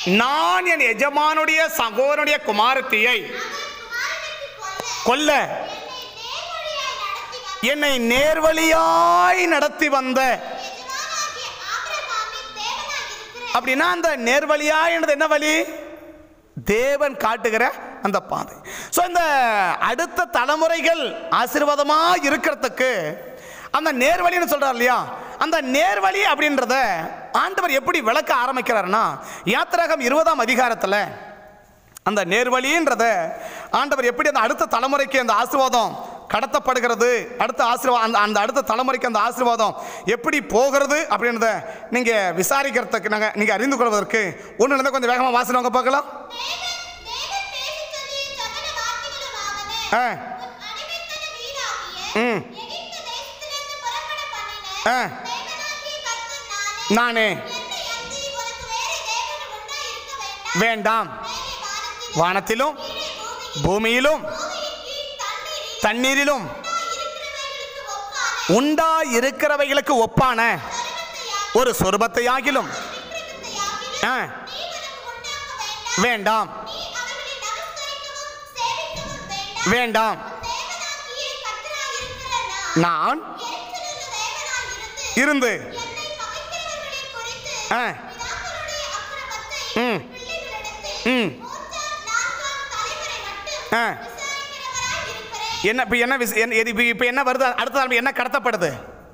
நான் என் எஜமானுடைய சகோதரனுடைய குமாரத்தியை கொல்ல என்னை நேர்வழியாய் நடத்தி வந்த அப்படின்னா அந்த நேர்வழியாயினது என்ன வழி தேவன் காட்டுகிற அந்த பாதை ஸோ இந்த அடுத்த தலைமுறைகள் ஆசீர்வாதமாக இருக்கிறதுக்கு அந்த நேர்வழின்னு சொல்றார் இல்லையா அந்த நேர்வழி அப்படின்றத ஆண்டவர் எப்படி விளக்க ஆரம்பிக்கிறாருன்னா யாத்திராகம் இருபதாம் அதிகாரத்தில் அந்த நேர்வழின்றத ஆண்டவர் எப்படி அந்த அடுத்த தலைமுறைக்கு அந்த ஆசீர்வாதம் கடத்தப்படுகிறது அடுத்த ஆசீர்வாதம் அந்த அந்த அடுத்த தலைமுறைக்கு அந்த ஆசீர்வாதம் எப்படி போகிறது அப்படின்றத நீங்கள் விசாரிக்கிறதுக்கு நாங்கள் நீங்கள் அறிந்து கொள்வதற்கு ஒன்று இருந்தால் கொஞ்சம் வேகமாக வாசினவங்க பார்க்கலாம் ஆ. ம். ஆ. நானே வேண்டாம் வானத்திலும் பூமியிலும் தண்ணீரிலும் உண்டா இருக்கிறவைகளுக்கு ஒப்பான ஒரு சொருபத்தை ஆகிலும் ஆ, வேண்டாம் வேண்டாம் நான் இருந்து ஆ. ம். ம். ஆ. என்ன இப்போ என்ன விஷ- என்ன- இப்போ இப்போ என்ன வருது அடுத்த தலைமுறை என்ன கடத்தப்படுது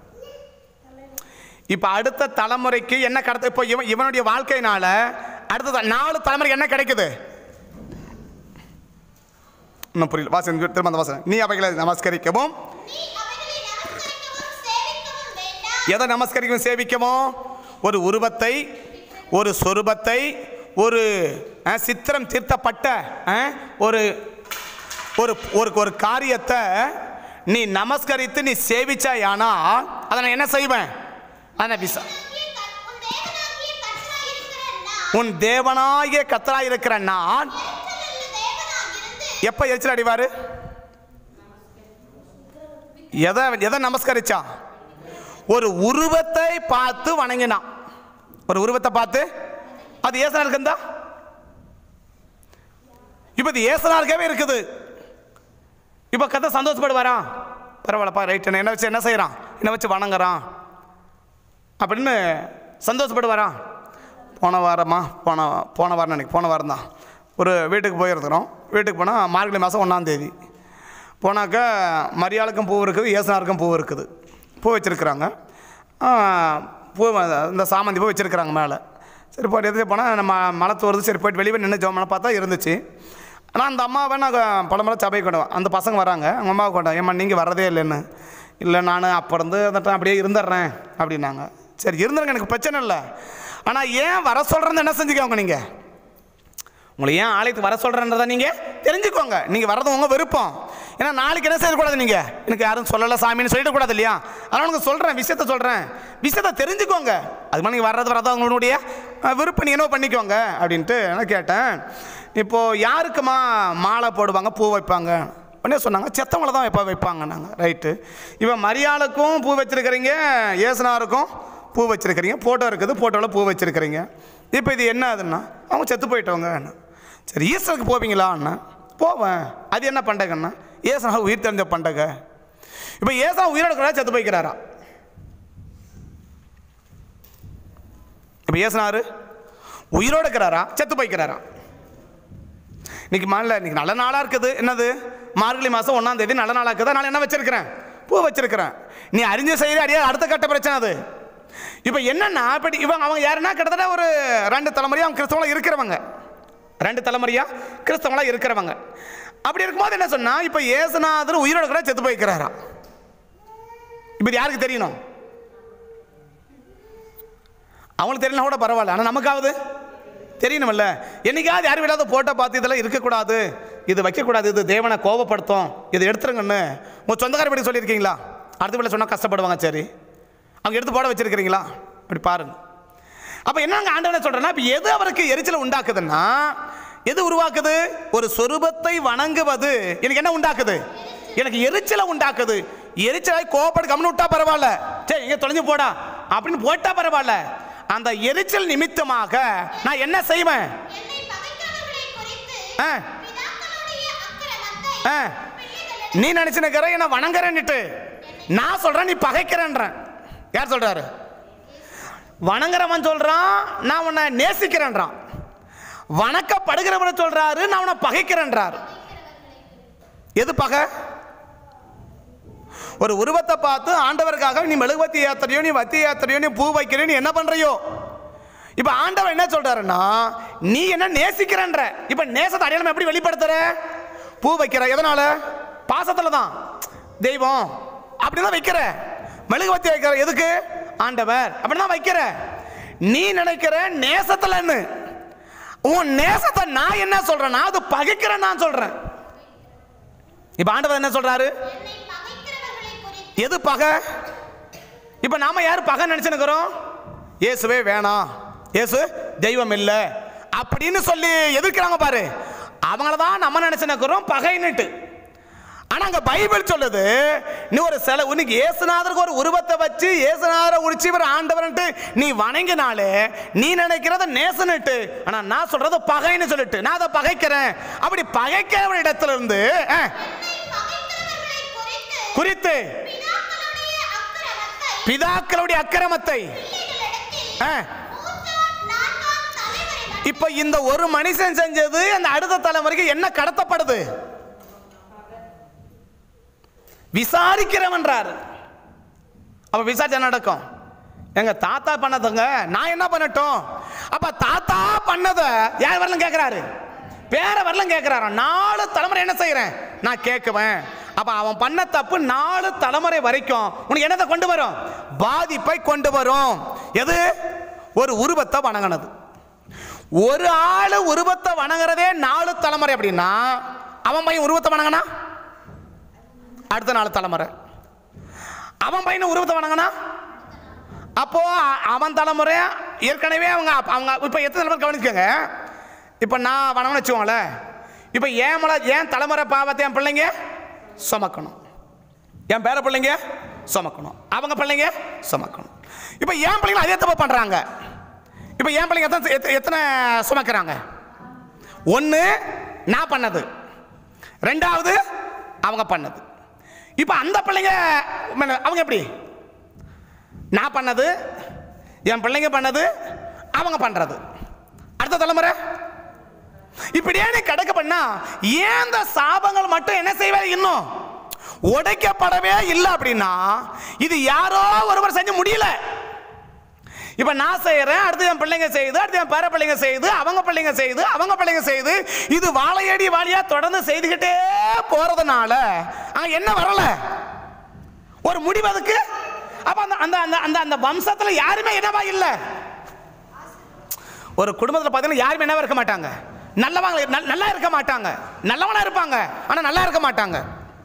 இப்போ அடுத்த தலைமுறைக்கு என்ன கடத்த இப்போ இவன் இவனுடைய வாழ்க்கையினால அடுத்த த- நாலு தலைமுறைக்கு என்ன கிடைக்குது இன்னும் புரியல வாசன் திரும்ப அந்த வாசன் நீ அவைகளை நமஸ்கரிக்கவும் எதை நமஸ்கரிக்கவும் சேவிக்கவும் ஒரு உருவத்தை ஒரு சொரூபத்தை ஒரு அஹ், சித்திரம் தீர்த்தப்பட்ட அஹ், ஒரு ஒரு ஒரு ஒரு காரியத்தை நீ நமஸ்கரித்து நீ சேவிச்சாயானா அதை நான் என்ன செய்வேன் அதை விசா உன் தேவனாகிய கத்தரா இருக்கிற நான் எப்ப எரிச்சல் அடிவாரு எதை எதை நமஸ்கரிச்சா ஒரு உருவத்தை பார்த்து வணங்கினான் ஒரு உருவத்தை பார்த்து அது ஏசனாருக்கு இருந்தா இப்போ இது ஏசனாருக்கவே இருக்குது இப்போ கதை சந்தோஷப்படுவாரா பரவாயில்லப்பா ரைட் என்ன வச்சு என்ன செய்கிறான் என்ன வச்சு வணங்குறான் அப்படின்னு சந்தோஷப்படுவாரா போன வாரமா போன போன வாரம் நினைக்க போன வாரம் தான் ஒரு வீட்டுக்கு போயிருக்கிறோம் வீட்டுக்கு போனால் மார்கழி மாதம் ஒன்றாந்தேதி போனாக்கா மரியாளுக்கும் பூ இருக்குது ஏசனாருக்கும் பூ இருக்குது பூ வச்சுருக்குறாங்க பூ இந்த சாமந்தி பூ வச்சுருக்குறாங்க மேலே சரி போய் எதிர்த்து போனால் நம்ம மழை தோறுது சரி போயிட்டு வெளியே நின்று ஜோமனை பார்த்தா இருந்துச்சு ஆனால் அந்த அம்மாவை நாங்கள் பலமுறை சபைக்கு கொண்டு அந்த பசங்க வராங்க அவங்க அம்மாவை கொண்டு ஏம்மா நீங்கள் வர்றதே இல்லைன்னு இல்லை நான் அப்போ இருந்து அந்த அப்படியே இருந்துடுறேன் அப்படின்னாங்க சரி இருந்துருங்க எனக்கு பிரச்சனை இல்லை ஆனால் ஏன் வர சொல்கிறேன்னு என்ன செஞ்சுக்கோங்க நீங்கள் உங்களை ஏன் ஆலயத்துக்கு வர சொல்கிறேன்றதை நீங்கள் தெரிஞ்சுக்கோங்க நீங்கள் வரது உங்கள் விருப்பம் ஏன்னா நாளைக்கு என்ன செய்யக்கூடாது நீங்கள் எனக்கு யாரும் சொல்லலை சாமின்னு சொல்லிடக்கூடாது இல்லையா அதனால் உங்களுக்கு சொல்கிறேன் விஷயத்த சொல்கிறேன் விஷயத்த தெரிஞ்சுக்கோங்க அது மாதிரி நீங்கள் வர்றது வரது உங்களுடைய அஹ், விருப்பம் நீங்கள் என்ன பண்ணிக்கோங்க அப்படின்ட்டு நான் கேட்டேன் இப்போது யாருக்குமா மாலை போடுவாங்க பூ வைப்பாங்க உடனே சொன்னாங்க செத்தவங்கள தான் வைப்பா வைப்பாங்க நாங்கள் ரைட்டு இவன் மரியாளுக்கும் பூ வச்சுருக்கிறீங்க ஏசுனாருக்கும் பூ வச்சுருக்கிறீங்க ஃபோட்டோ இருக்குது ஃபோட்டோவில் பூ வச்சுருக்கிறீங்க இப்போ இது என்ன ஆகுதுன்னா அவங்க செத்து போயிட்டவங்க சரி ஈஸ்டருக்கு போவீங்களா அண்ணா போவேன் அது என்ன பண்டகன்னா ஏசனா உயிர் தெரிஞ்ச பண்டகை இப்போ ஏசனா உயிரோட கூட செத்து போய்க்கிறாரா இப்போ ஏசனாரு உயிரோட இருக்கிறாரா செத்து போய்க்கிறாரா இன்னைக்கு மாநில இன்னைக்கு நல்ல நாளாக இருக்குது என்னது மார்கழி மாதம் ஒன்றாம் தேதி நல்ல நாளாக இருக்குது நான் என்ன வச்சிருக்கிறேன் பூ வச்சிருக்கிறேன் நீ அறிஞ்ச செய்தி அடியா அடுத்த கட்ட பிரச்சனை அது இப்போ என்னன்னா இப்போ இவங்க அவங்க யாருன்னா கிட்டத்தட்ட ஒரு ரெண்டு தலைமுறையாக அவங்க கிறிஸ்தவங்களா இருக்கிறவங்க ரெண்டு தலைமுறையா கிறிஸ்தவங்களா இருக்கிறவங்க அப்படி இருக்கும்போது என்ன சொன்னா இப்போ ஏசுநாதர் உயிரோட கூட செத்து போய்க்கிறாரா இப்போ இது யாருக்கு தெரியணும் அவங்களுக்கு தெரியலாம் கூட பரவாயில்ல ஆனால் நமக்காவது தெரியணும்ல என்னைக்காவது யாரும் விடாத போட்டோ பார்த்து இதெல்லாம் இருக்கக்கூடாது இது வைக்கக்கூடாது இது தேவனை கோபப்படுத்தும் இது எடுத்துருங்கன்னு உங்கள் சொந்தக்கார படி சொல்லியிருக்கீங்களா அடுத்த வீட்டில் சொன்னால் கஷ்டப்படுவாங்க சரி அவங்க எடுத்து போட வச்சிருக்கிறீங்களா அப்படி பாருங்க அப்போ என்னங்க ஆண்டவனை சொல்கிறேன்னா இப்போ எது அவருக்கு எரிச்சலை உண்டாக்குதுன்னா எது உருவாக்குது ஒரு சொரூபத்தை வணங்குவது எனக்கு என்ன உண்டாக்குது எனக்கு எரிச்சலை உண்டாக்குது எரிச்சலாய் கோவப்பட்டு கம்னு விட்டா பரவாயில்ல சரி இங்கே தொலைஞ்சு போடா அப்படின்னு போட்டா பரவாயில்ல அந்த எரிச்சல் நிமித்தமாக நான் என்ன செய்வேன் என்னை பகைக்கிறவர்களை குறித்து ஆ, பிதாக்களுடைய அக்கிரமத்தை ஆ. பிள்ளைகளிடம் நீ நினைச்சுனுக்கிற என்ன வணங்குறேன்னுட்டு நான் சொல்றேன் நீ பகைக்கிறேன்றேன் யார் சொல்றாரு வணங்குறவன் சொல்றான் நான் உன்னை நேசிக்கிறேன்றான் வணக்கப்படுகிறவன் சொல்றாரு நான் உன்னை பகைக்கிறேன்றார் எது பகை ஒரு உருவத்தை பார்த்து ஆண்டவருக்காக நீ மெழுகுவத்தி ஏத்துறியோ நீ வத்தி ஏத்துறியோ நீ பூ வைக்கிறியோ நீ என்ன பண்றியோ இப்ப ஆண்டவர் என்ன சொல்றாருன்னா நீ என்ன நேசிக்கிறன்ற இப்ப நேசத்தை அடையாளம் எப்படி வெளிப்படுத்துற பூ வைக்கிற எதனால பாசத்துல தான் தெய்வம் அப்படிதான் வைக்கிற மெழுகுவத்தி வைக்கிற எதுக்கு ஆண்டவர் அப்படிதான் வைக்கிற நீ நினைக்கிற நேசத்துலன்னு உன் நேசத்தை நான் என்ன சொல்றேன்னா அது பகைக்கிறேன் நான் சொல்றேன் இப்ப ஆண்டவர் என்ன சொல்றாரு என்னை பகைக்கிறவர்களை குறித்து எது பகை இப்ப நாம யார் பகை நினைச்சுக்கிறோம் இயேசுவே வேணாம் இயேசு தெய்வம் இல்லை அப்படின்னு சொல்லி எதிர்க்கிறாங்க பாரு அவங்கள தான் நம்ம நினைச்சுக்கிறோம் பகைன்னுட்டு ஆனா அங்க பைபிள் சொல்லுது நீ ஒரு சில உனக்கு இயேசுநாதருக்கு ஒரு உருவத்தை வச்சு இயேசுநாதரை உடிச்சு இவர் ஆண்டவர்ன்ட்டு நீ வணங்கினாலே நீ நினைக்கிறத நேசனுட்டு ஆனா நான் சொல்றது பகைன்னு சொல்லிட்டு நான் அதை பகைக்கிறேன் அப்படி பகைக்கிற இடத்துல இருந்து அஹ், என்னை பகைக்கிறவர்களை குறித்து குறித்து பிதாக்களுடைய அக்கிரமத்தை பிதாக்களுடைய அக்கிரமத்தை பிள்ளைகளிடத்தில் ஆ, மூன்றாம் நான்காம் தலைமுறை வரை இப்ப இந்த ஒரு மனுஷன் செஞ்சது அந்த அடுத்த தலைமுறைக்கு என்ன கடத்தப்படுது விசாரிக்கிறவன்றாரு அப்ப விசாரிச்சா என்ன நடக்கும் எங்க தாத்தா பண்ணதுங்க நான் என்ன பண்ணட்டும் அப்ப தாத்தா பண்ணத யார் வரலாம் கேட்கிறாரு பேர வரலாம் கேட்கிறாரு நாலு தலைமுறை என்ன செய்யறேன் நான் கேட்குவேன் அப்ப அவன் பண்ண தப்பு நாலு தலைமுறை வரைக்கும் உனக்கு என்னத்தை கொண்டு வரும் பாதிப்பை கொண்டு வரும் எது ஒரு உருவத்தை வணங்கினது ஒரு ஆளு உருவத்தை வணங்குறதே நாலு தலைமுறை அப்படின்னா அவன் பையன் உருவத்தை வணங்கினா அடுத்த நாலு தலைமுறை அவன் பையனை உருவத்தை வணங்கினா அப்போ அ- அவன் தலைமுறை ஏற்கனவே அவங்க அப்ப- அவங்க இப்போ எத்தனை தலைமுறை கவனிச்சுக்கோங்க இப்போ நான் வணங்கன்னு வச்சுக்கோங்களேன் இப்போ ஏன் மலை ஏன் தலைமுறை பாவத்தை என் பிள்ளைங்க சுமக்கணும் என் பேர பிள்ளைங்க சுமக்கணும் அவங்க பிள்ளைங்க சுமக்கணும் இப்போ என் பிள்ளைங்க அதே தப்பு பண்ணுறாங்க இப்போ என் பிள்ளைங்க எத்தனை எத்த- எத்தனை சுமக்கிறாங்க ஒன்று நான் பண்ணது ரெண்டாவது அவங்க பண்ணது இப்போ அந்த பிள்ளைங்க மன- அவங்க எப்படி நான் பண்ணது என் பிள்ளைங்க பண்ணது அவங்க பண்றது அடுத்த தலைமுறை இப்படியே நீ கடக்க பண்ணா ஏன் இந்த சாபங்கள் மட்டும் என்ன செய்வே இன்னும் உடைக்கப்படவே இல்லை அப்படின்னா இது யாரோ ஒருவர் செஞ்சு முடியல இப்ப நான் செய்யறேன் அடுத்து என் பிள்ளைங்க செய்யுது அடுத்து என் பேர பிள்ளைங்க செய்யுது அவங்க பிள்ளைங்க செய்யுது அவங்க பிள்ளைங்க செய்யுது இது வாழையடி வாழியா தொடர்ந்து செய்துக்கிட்டே போறதுனால அங்க என்ன வரல ஒரு முடிவு அதுக்கு அப்ப அந்த அந்த அந்த அந்த அந்த வம்சத்துல யாருமே என்னவா இல்ல ஒரு குடும்பத்துல பார்த்தீங்கன்னா யாருமே என்னவா இருக்க மாட்டாங்க நல்லவங்க நல்- நல்லா இருக்க மாட்டாங்க நல்லவனா இருப்பாங்க ஆனா நல்லா இருக்க மாட்டாங்க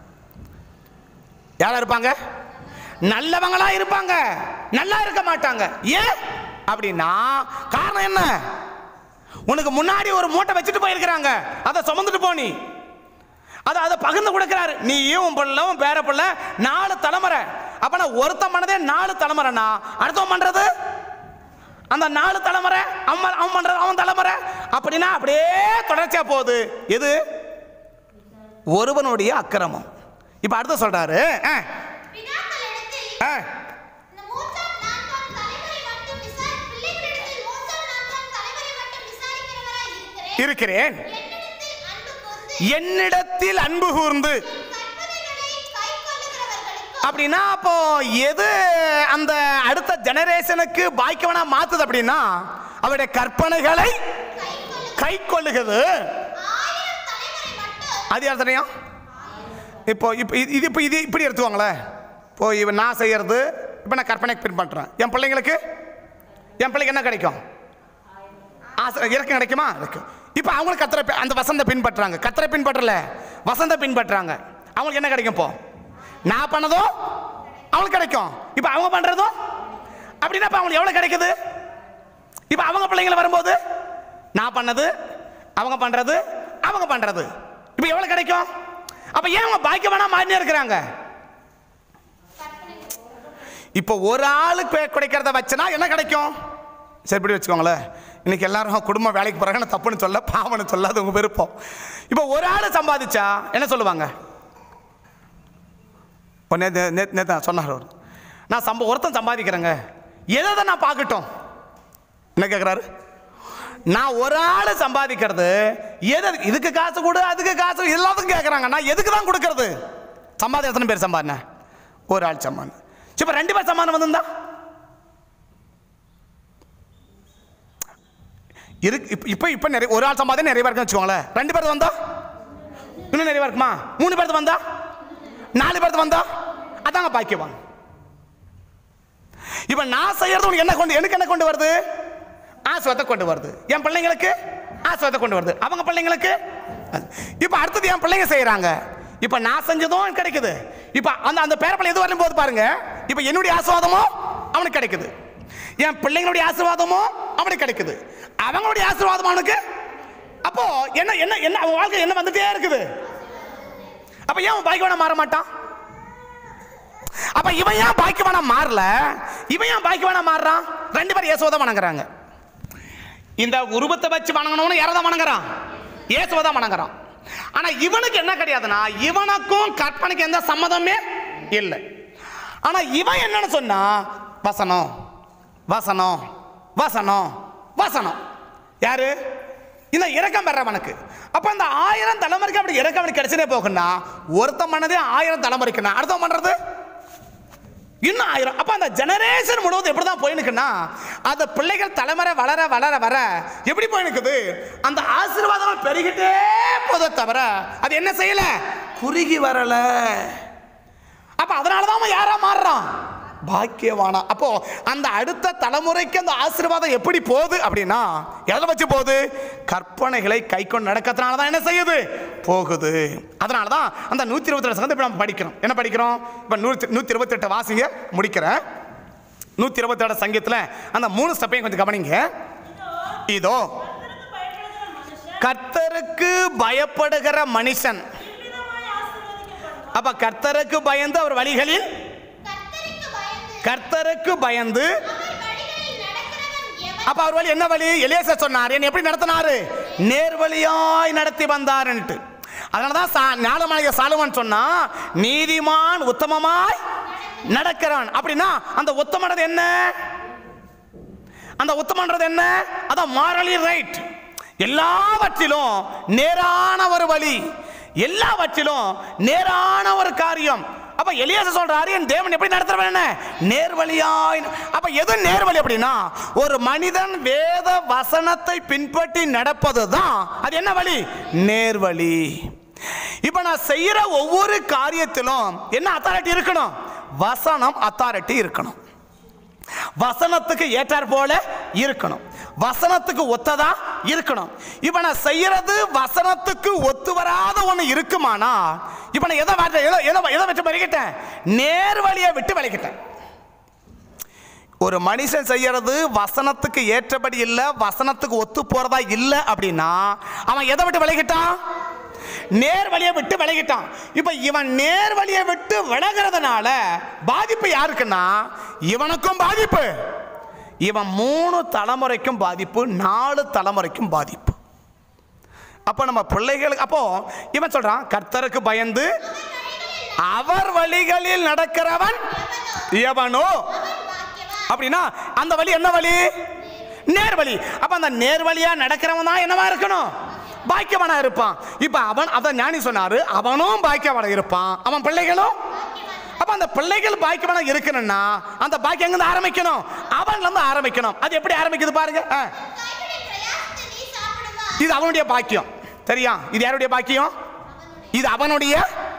யாரா இருப்பாங்க நல்லவங்களா இருப்பாங்க நல்லா இருக்க மாட்டாங்க ஏன் அப்படின்னா காரணம் என்ன உனக்கு முன்னாடி ஒரு மூட்டை வச்சுட்டு போயிருக்கிறாங்க அதை சுமந்துட்டு போனி அதை அதை பகிர்ந்து கொடுக்கிறாரு நீயும் உன் பிள்ளை உன் பேர பிள்ளை நாலு தலைமுறை அப்ப நான் ஒருத்தன் பண்ணதே நாலு தலைமுறைனா அடுத்தவன் பண்றது அந்த நாலு தலைமுறை அவன் அவன் பண்றது அவன் தலைமுறை அப்படின்னா அப்படியே தொடர்ச்சியா போகுது எது ஒருவனுடைய அக்கிரமம் இப்ப அடுத்து சொல்றாரு ஆ, பிதாக்களிடத்தில் ஆ, இந்த மூன்றாம் நான்காம் தலைமுறை மட்டும் விசாரி பிள்ளைகளிடத்தில் மூன்றாம் நான்காம் தலைமுறை மட்டும் விசாரிக்கிறவராய் இருக்கிறேன் இருக்கிறேன் என்னிடத்தில் அன்பு கூர்ந்து என்னிடத்தில் அன்பு கூர்ந்து கற்பனைகளை கைக்கொள்ளுகிறவர்களுக்கும் அப்படின்னா அப்போ எது அந்த அடுத்த ஜெனரேஷனுக்கு பாய்க்கவனா மாத்துது அப்படின்னா அவருடைய கற்பனைகளை கைக்கொள்ளு கை கொள்ளுகிறது ஆயிரம் தலைமுறை மட்டும் அது யார் தெரியும் இப்போ இப்போ இது இது இப்போ இது இப்படி எடுத்துவாங்களேன் இப்போ இவன் நான் செய்யறது இப்போ நான் கற்பனைக்கு பின்பற்றுறேன் என் பிள்ளைங்களுக்கு என் பிள்ளைக்கு என்ன கிடைக்கும் ஆசை இறக்கம் கிடைக்குமா இருக்கும் இப்போ அவங்களுக்கு கத்தரை பி- அந்த வசந்த பின்பற்றுறாங்க கத்தரை பின்பற்றல வசந்த பின்பற்றுறாங்க அவங்களுக்கு என்ன கிடைக்கும் இப்போ நான் பண்ணதும் அவங்களுக்கு கிடைக்கும் இப்போ அவங்க பண்ணுறதும் அப்படின்னா இப்போ அவங்களுக்கு எவ்வளோ கிடைக்குது இப்போ அவங்க பிள்ளைங்களை வரும்போது நான் பண்ணது அவங்க பண்ணுறது அவங்க பண்ணுறது இப்போ எவ்வளோ கிடைக்கும் அப்போ ஏன் அவங்க பாக்கியமானா மாறினே இருக்கிறாங்க இப்போ ஒரு ஆளுக்கு கிடைக்கிறத வச்சுனா என்ன கிடைக்கும் சரி இப்படி வச்சுக்கோங்களேன் இன்னைக்கு எல்லாரும் குடும்ப வேலைக்கு போகிறாங்க நான் தப்புன்னு சொல்ல பாவன்னு சொல்ல அது உங்கள் விருப்பம் இப்போ ஒரு ஆள் சம்பாதிச்சா என்ன சொல்லுவாங்க இப்போ நேற்று நேற்று நேற்று சொன்னார் அவர் நான் சம்ப ஒருத்தன் சம்பாதிக்கிறேங்க எதை எதை நான் பார்க்கட்டும் என்ன கேட்குறாரு நான் ஒரு ஆள் சம்பாதிக்கிறது எது இதுக்கு காசு கொடு அதுக்கு காசு எல்லாத்துக்கும் கேட்குறாங்க நான் எதுக்கு தான் கொடுக்கறது சம்பாதி எத்தனை பேர் சம்பாதின ஒரு ஆள் சம்பாதி இப்போ ரெண்டு பேர் சம்பாதம் வந்திருந்தா இருக்கு இப்போ இப்போ இப்போ நிறைய ஒரு ஆள் சம்பாதி நிறைய பேருக்கு வச்சுக்கோங்களேன் ரெண்டு பேர் வந்தா இன்னும் நிறைய இருக்குமா மூணு பேருக்கு வந்தா நாலு பேருக்கு வந்தா அதாங்க பாக்கியவான் இப்போ நான் செய்யறது உனக்கு என்ன கொண்டு எனக்கு என்ன கொண்டு வருது ஆசுவத்தை கொண்டு வருது என் பிள்ளைங்களுக்கு ஆசுவத்தை கொண்டு வருது அவங்க பிள்ளைங்களுக்கு அது. இப்போ அடுத்தது என் பிள்ளைங்க செய்கிறாங்க இப்போ நான் செஞ்சதும் கிடைக்குது இப்போ அந்த அந்த பேரப்பிள்ளை எது வரும் போது பாருங்க இப்போ என்னுடைய ஆசீர்வாதமும் அவனுக்கு கிடைக்குது என் பிள்ளைங்களுடைய ஆசீர்வாதமும் அவனுக்கு கிடைக்குது அவங்களுடைய ஆசீர்வாதம் அவனுக்கு அப்போ என்ன என்ன என்ன அவன் வாழ்க்கை என்ன வந்துட்டே இருக்குது அப்ப ஏன் அவன் பாய்க்கு மாற மாட்டான் அப்ப இவன் ஏன் பாக்கியவானா மாறல இவன் ஏன் பாக்கியவானா மாறுறான் ரெண்டு பேரும் இயேசுவை தான் வணங்குறாங்க இந்த உருவத்தை வச்சு வணங்கணும்னு யாரை தான் வணங்குறான் இயேசுவை தான் வணங்குறான் ஆனா இவனுக்கு என்ன கிடையாதுன்னா இவனுக்கும் கற்பனைக்கு எந்த சம்மதமே இல்லை ஆனா இவன் என்னன்னு சொன்னா வசனம் வசனம் வசனம் வசனம் யாரு இந்த இரக்கம் பெறவனுக்கு அப்ப இந்த ஆயிரம் தலைமுறைக்கு அப்படி இரக்கம் அவனுக்கு கிடைச்சதே போகுன்னா ஒருத்தன் பண்ணதே ஆயிரம் தலைமுறைக்குன்னா அடுத்தவன் பண்றது இன்னும் ஆயிரம் அப்ப அந்த ஜெனரேஷன் முழுவதும் எப்படி தான் போயினுக்குன்னா அந்த பிள்ளைகள் தலைமுறை வளர வளர வர எப்படி போயினுக்குது அந்த ஆசீர்வாதங்கள் பெருகிட்டே போதே தவிர அது என்ன செய்யல குறுகி வரல அப்ப அதனால தான் அவன் யாரா மாறுறான் பாக்கியவானா அப்போ அந்த அடுத்த தலைமுறைக்கு அந்த ஆசீர்வாதம் எப்படி போகுது அப்படின்னா எதை வச்சு போகுது கற்பனைகளை கை கொண்டு நடக்கிறதுனால தான் என்ன செய்யுது போகுது அதனால தான் அந்த நூற்றி இருபத்தி ரெண்டு சங்கத்தை நம்ம படிக்கிறோம் என்ன படிக்கிறோம் இப்போ நூற்றி நூற்றி இருபத்தெட்டு வாசிங்க முடிக்கிறேன் நூற்றி இருபத்தேழு சங்கீதத்தில் அந்த மூணு ஸ்டெப்பையும் கொஞ்சம் கவனிங்க இதோ கர்த்தருக்கு பயப்படுகிற மனுஷன் அப்ப கர்த்தருக்கு பயந்து அவர் வழிகளில் கர்த்தருக்கு பயந்து கர்த்தருக்கு பயந்து அவர் வழிகளில் நடக்கிறவன் எவன் அப்ப அவர் வழி என்ன வழி எலியேசர் சொன்னார் என்ன எப்படி நடத்தினாரு நேர்வழியாய் நடத்தி வந்தாருன்ட்டு அதனாலதான் சா ஞானமாளிக சாலுமன் சொன்னா நீதிமான் உத்தமமாய் நடக்கிறவன் அப்படின்னா அந்த உத்தமன்றது என்ன அந்த உத்தமன்றது என்ன அதான் மாரலி ரைட் எல்லாவற்றிலும் நேரான ஒரு வழி எல்லாவற்றிலும் நேரான ஒரு காரியம் அப்ப எலியாச சொல்றாரு என் தேவன் எப்படி நடத்துறவன் என்ன நேர்வழியாய் அப்ப எது நேர்வழி அப்படின்னா ஒரு மனிதன் வேத வசனத்தை பின்பற்றி நடப்பது தான் அது என்ன வழி நேர்வழி இப்ப நான் செய்யற ஒவ்வொரு காரியத்திலும் என்ன அத்தாரிட்டி இருக்கணும் வசனம் அத்தாரிட்டி இருக்கணும் வசனத்துக்கு ஏற்றார் போல இருக்கணும் வசனத்துக்கு ஒத்ததா இருக்கணும் இப்ப நான் செய்யறது வசனத்துக்கு ஒத்து வராத ஒண்ணு இருக்குமானா இப்ப நான் எதை மாற்ற எதை எதை எதை வச்சு விலகிட்டேன் நேர் வழியை விட்டு விலகிட்டேன் ஒரு மனுஷன் செய்யறது வசனத்துக்கு ஏற்றபடி இல்லை வசனத்துக்கு ஒத்து போறதா இல்லை அப்படின்னா அவன் எதை விட்டு விலகிட்டான் நேர் வழியை விட்டு விலகிட்டான் இப்ப இவன் நேர் வழியை விட்டு விலகிறதுனால பாதிப்பு யாருக்குன்னா இவனுக்கும் பாதிப்பு இவன் மூணு தலைமுறைக்கும் பாதிப்பு நாலு தலைமுறைக்கும் பாதிப்பு அப்போ நம்ம பிள்ளைகளுக்கு அப்போ இவன் சொல்றான் கர்த்தருக்கு பயந்து அவர் வழிகளில் நடக்கிறவன் எவனோ அப்படின்னா அந்த வழி என்ன வழி நேர் வழி அப்ப அந்த நேர் வழியா நடக்கிறவன் தான் என்னவா இருக்கணும் பாக்கியவனா இருப்பான் இப்ப அவன் அதான் ஞானி சொன்னாரு அவனும் பாக்கியவனா இருப்பான் அவன் பிள்ளைகளும் அப்ப அந்த பிள்ளைகள் பாக்கியவனா இருக்கணும்னா அந்த பாக்கியம் எங்க ஆரம்பிக்கணும் அவன்ல இருந்து ஆரம்பிக்கணும் அது எப்படி ஆரம்பிக்குது பாருங்க ஆ. கைவினை பிரயாசத்தை நீ சாப்பிடுவாய் இது அவனுடைய பாக்கியம் சரியா இது யாருடைய பாக்கியம் இது அவனுடைய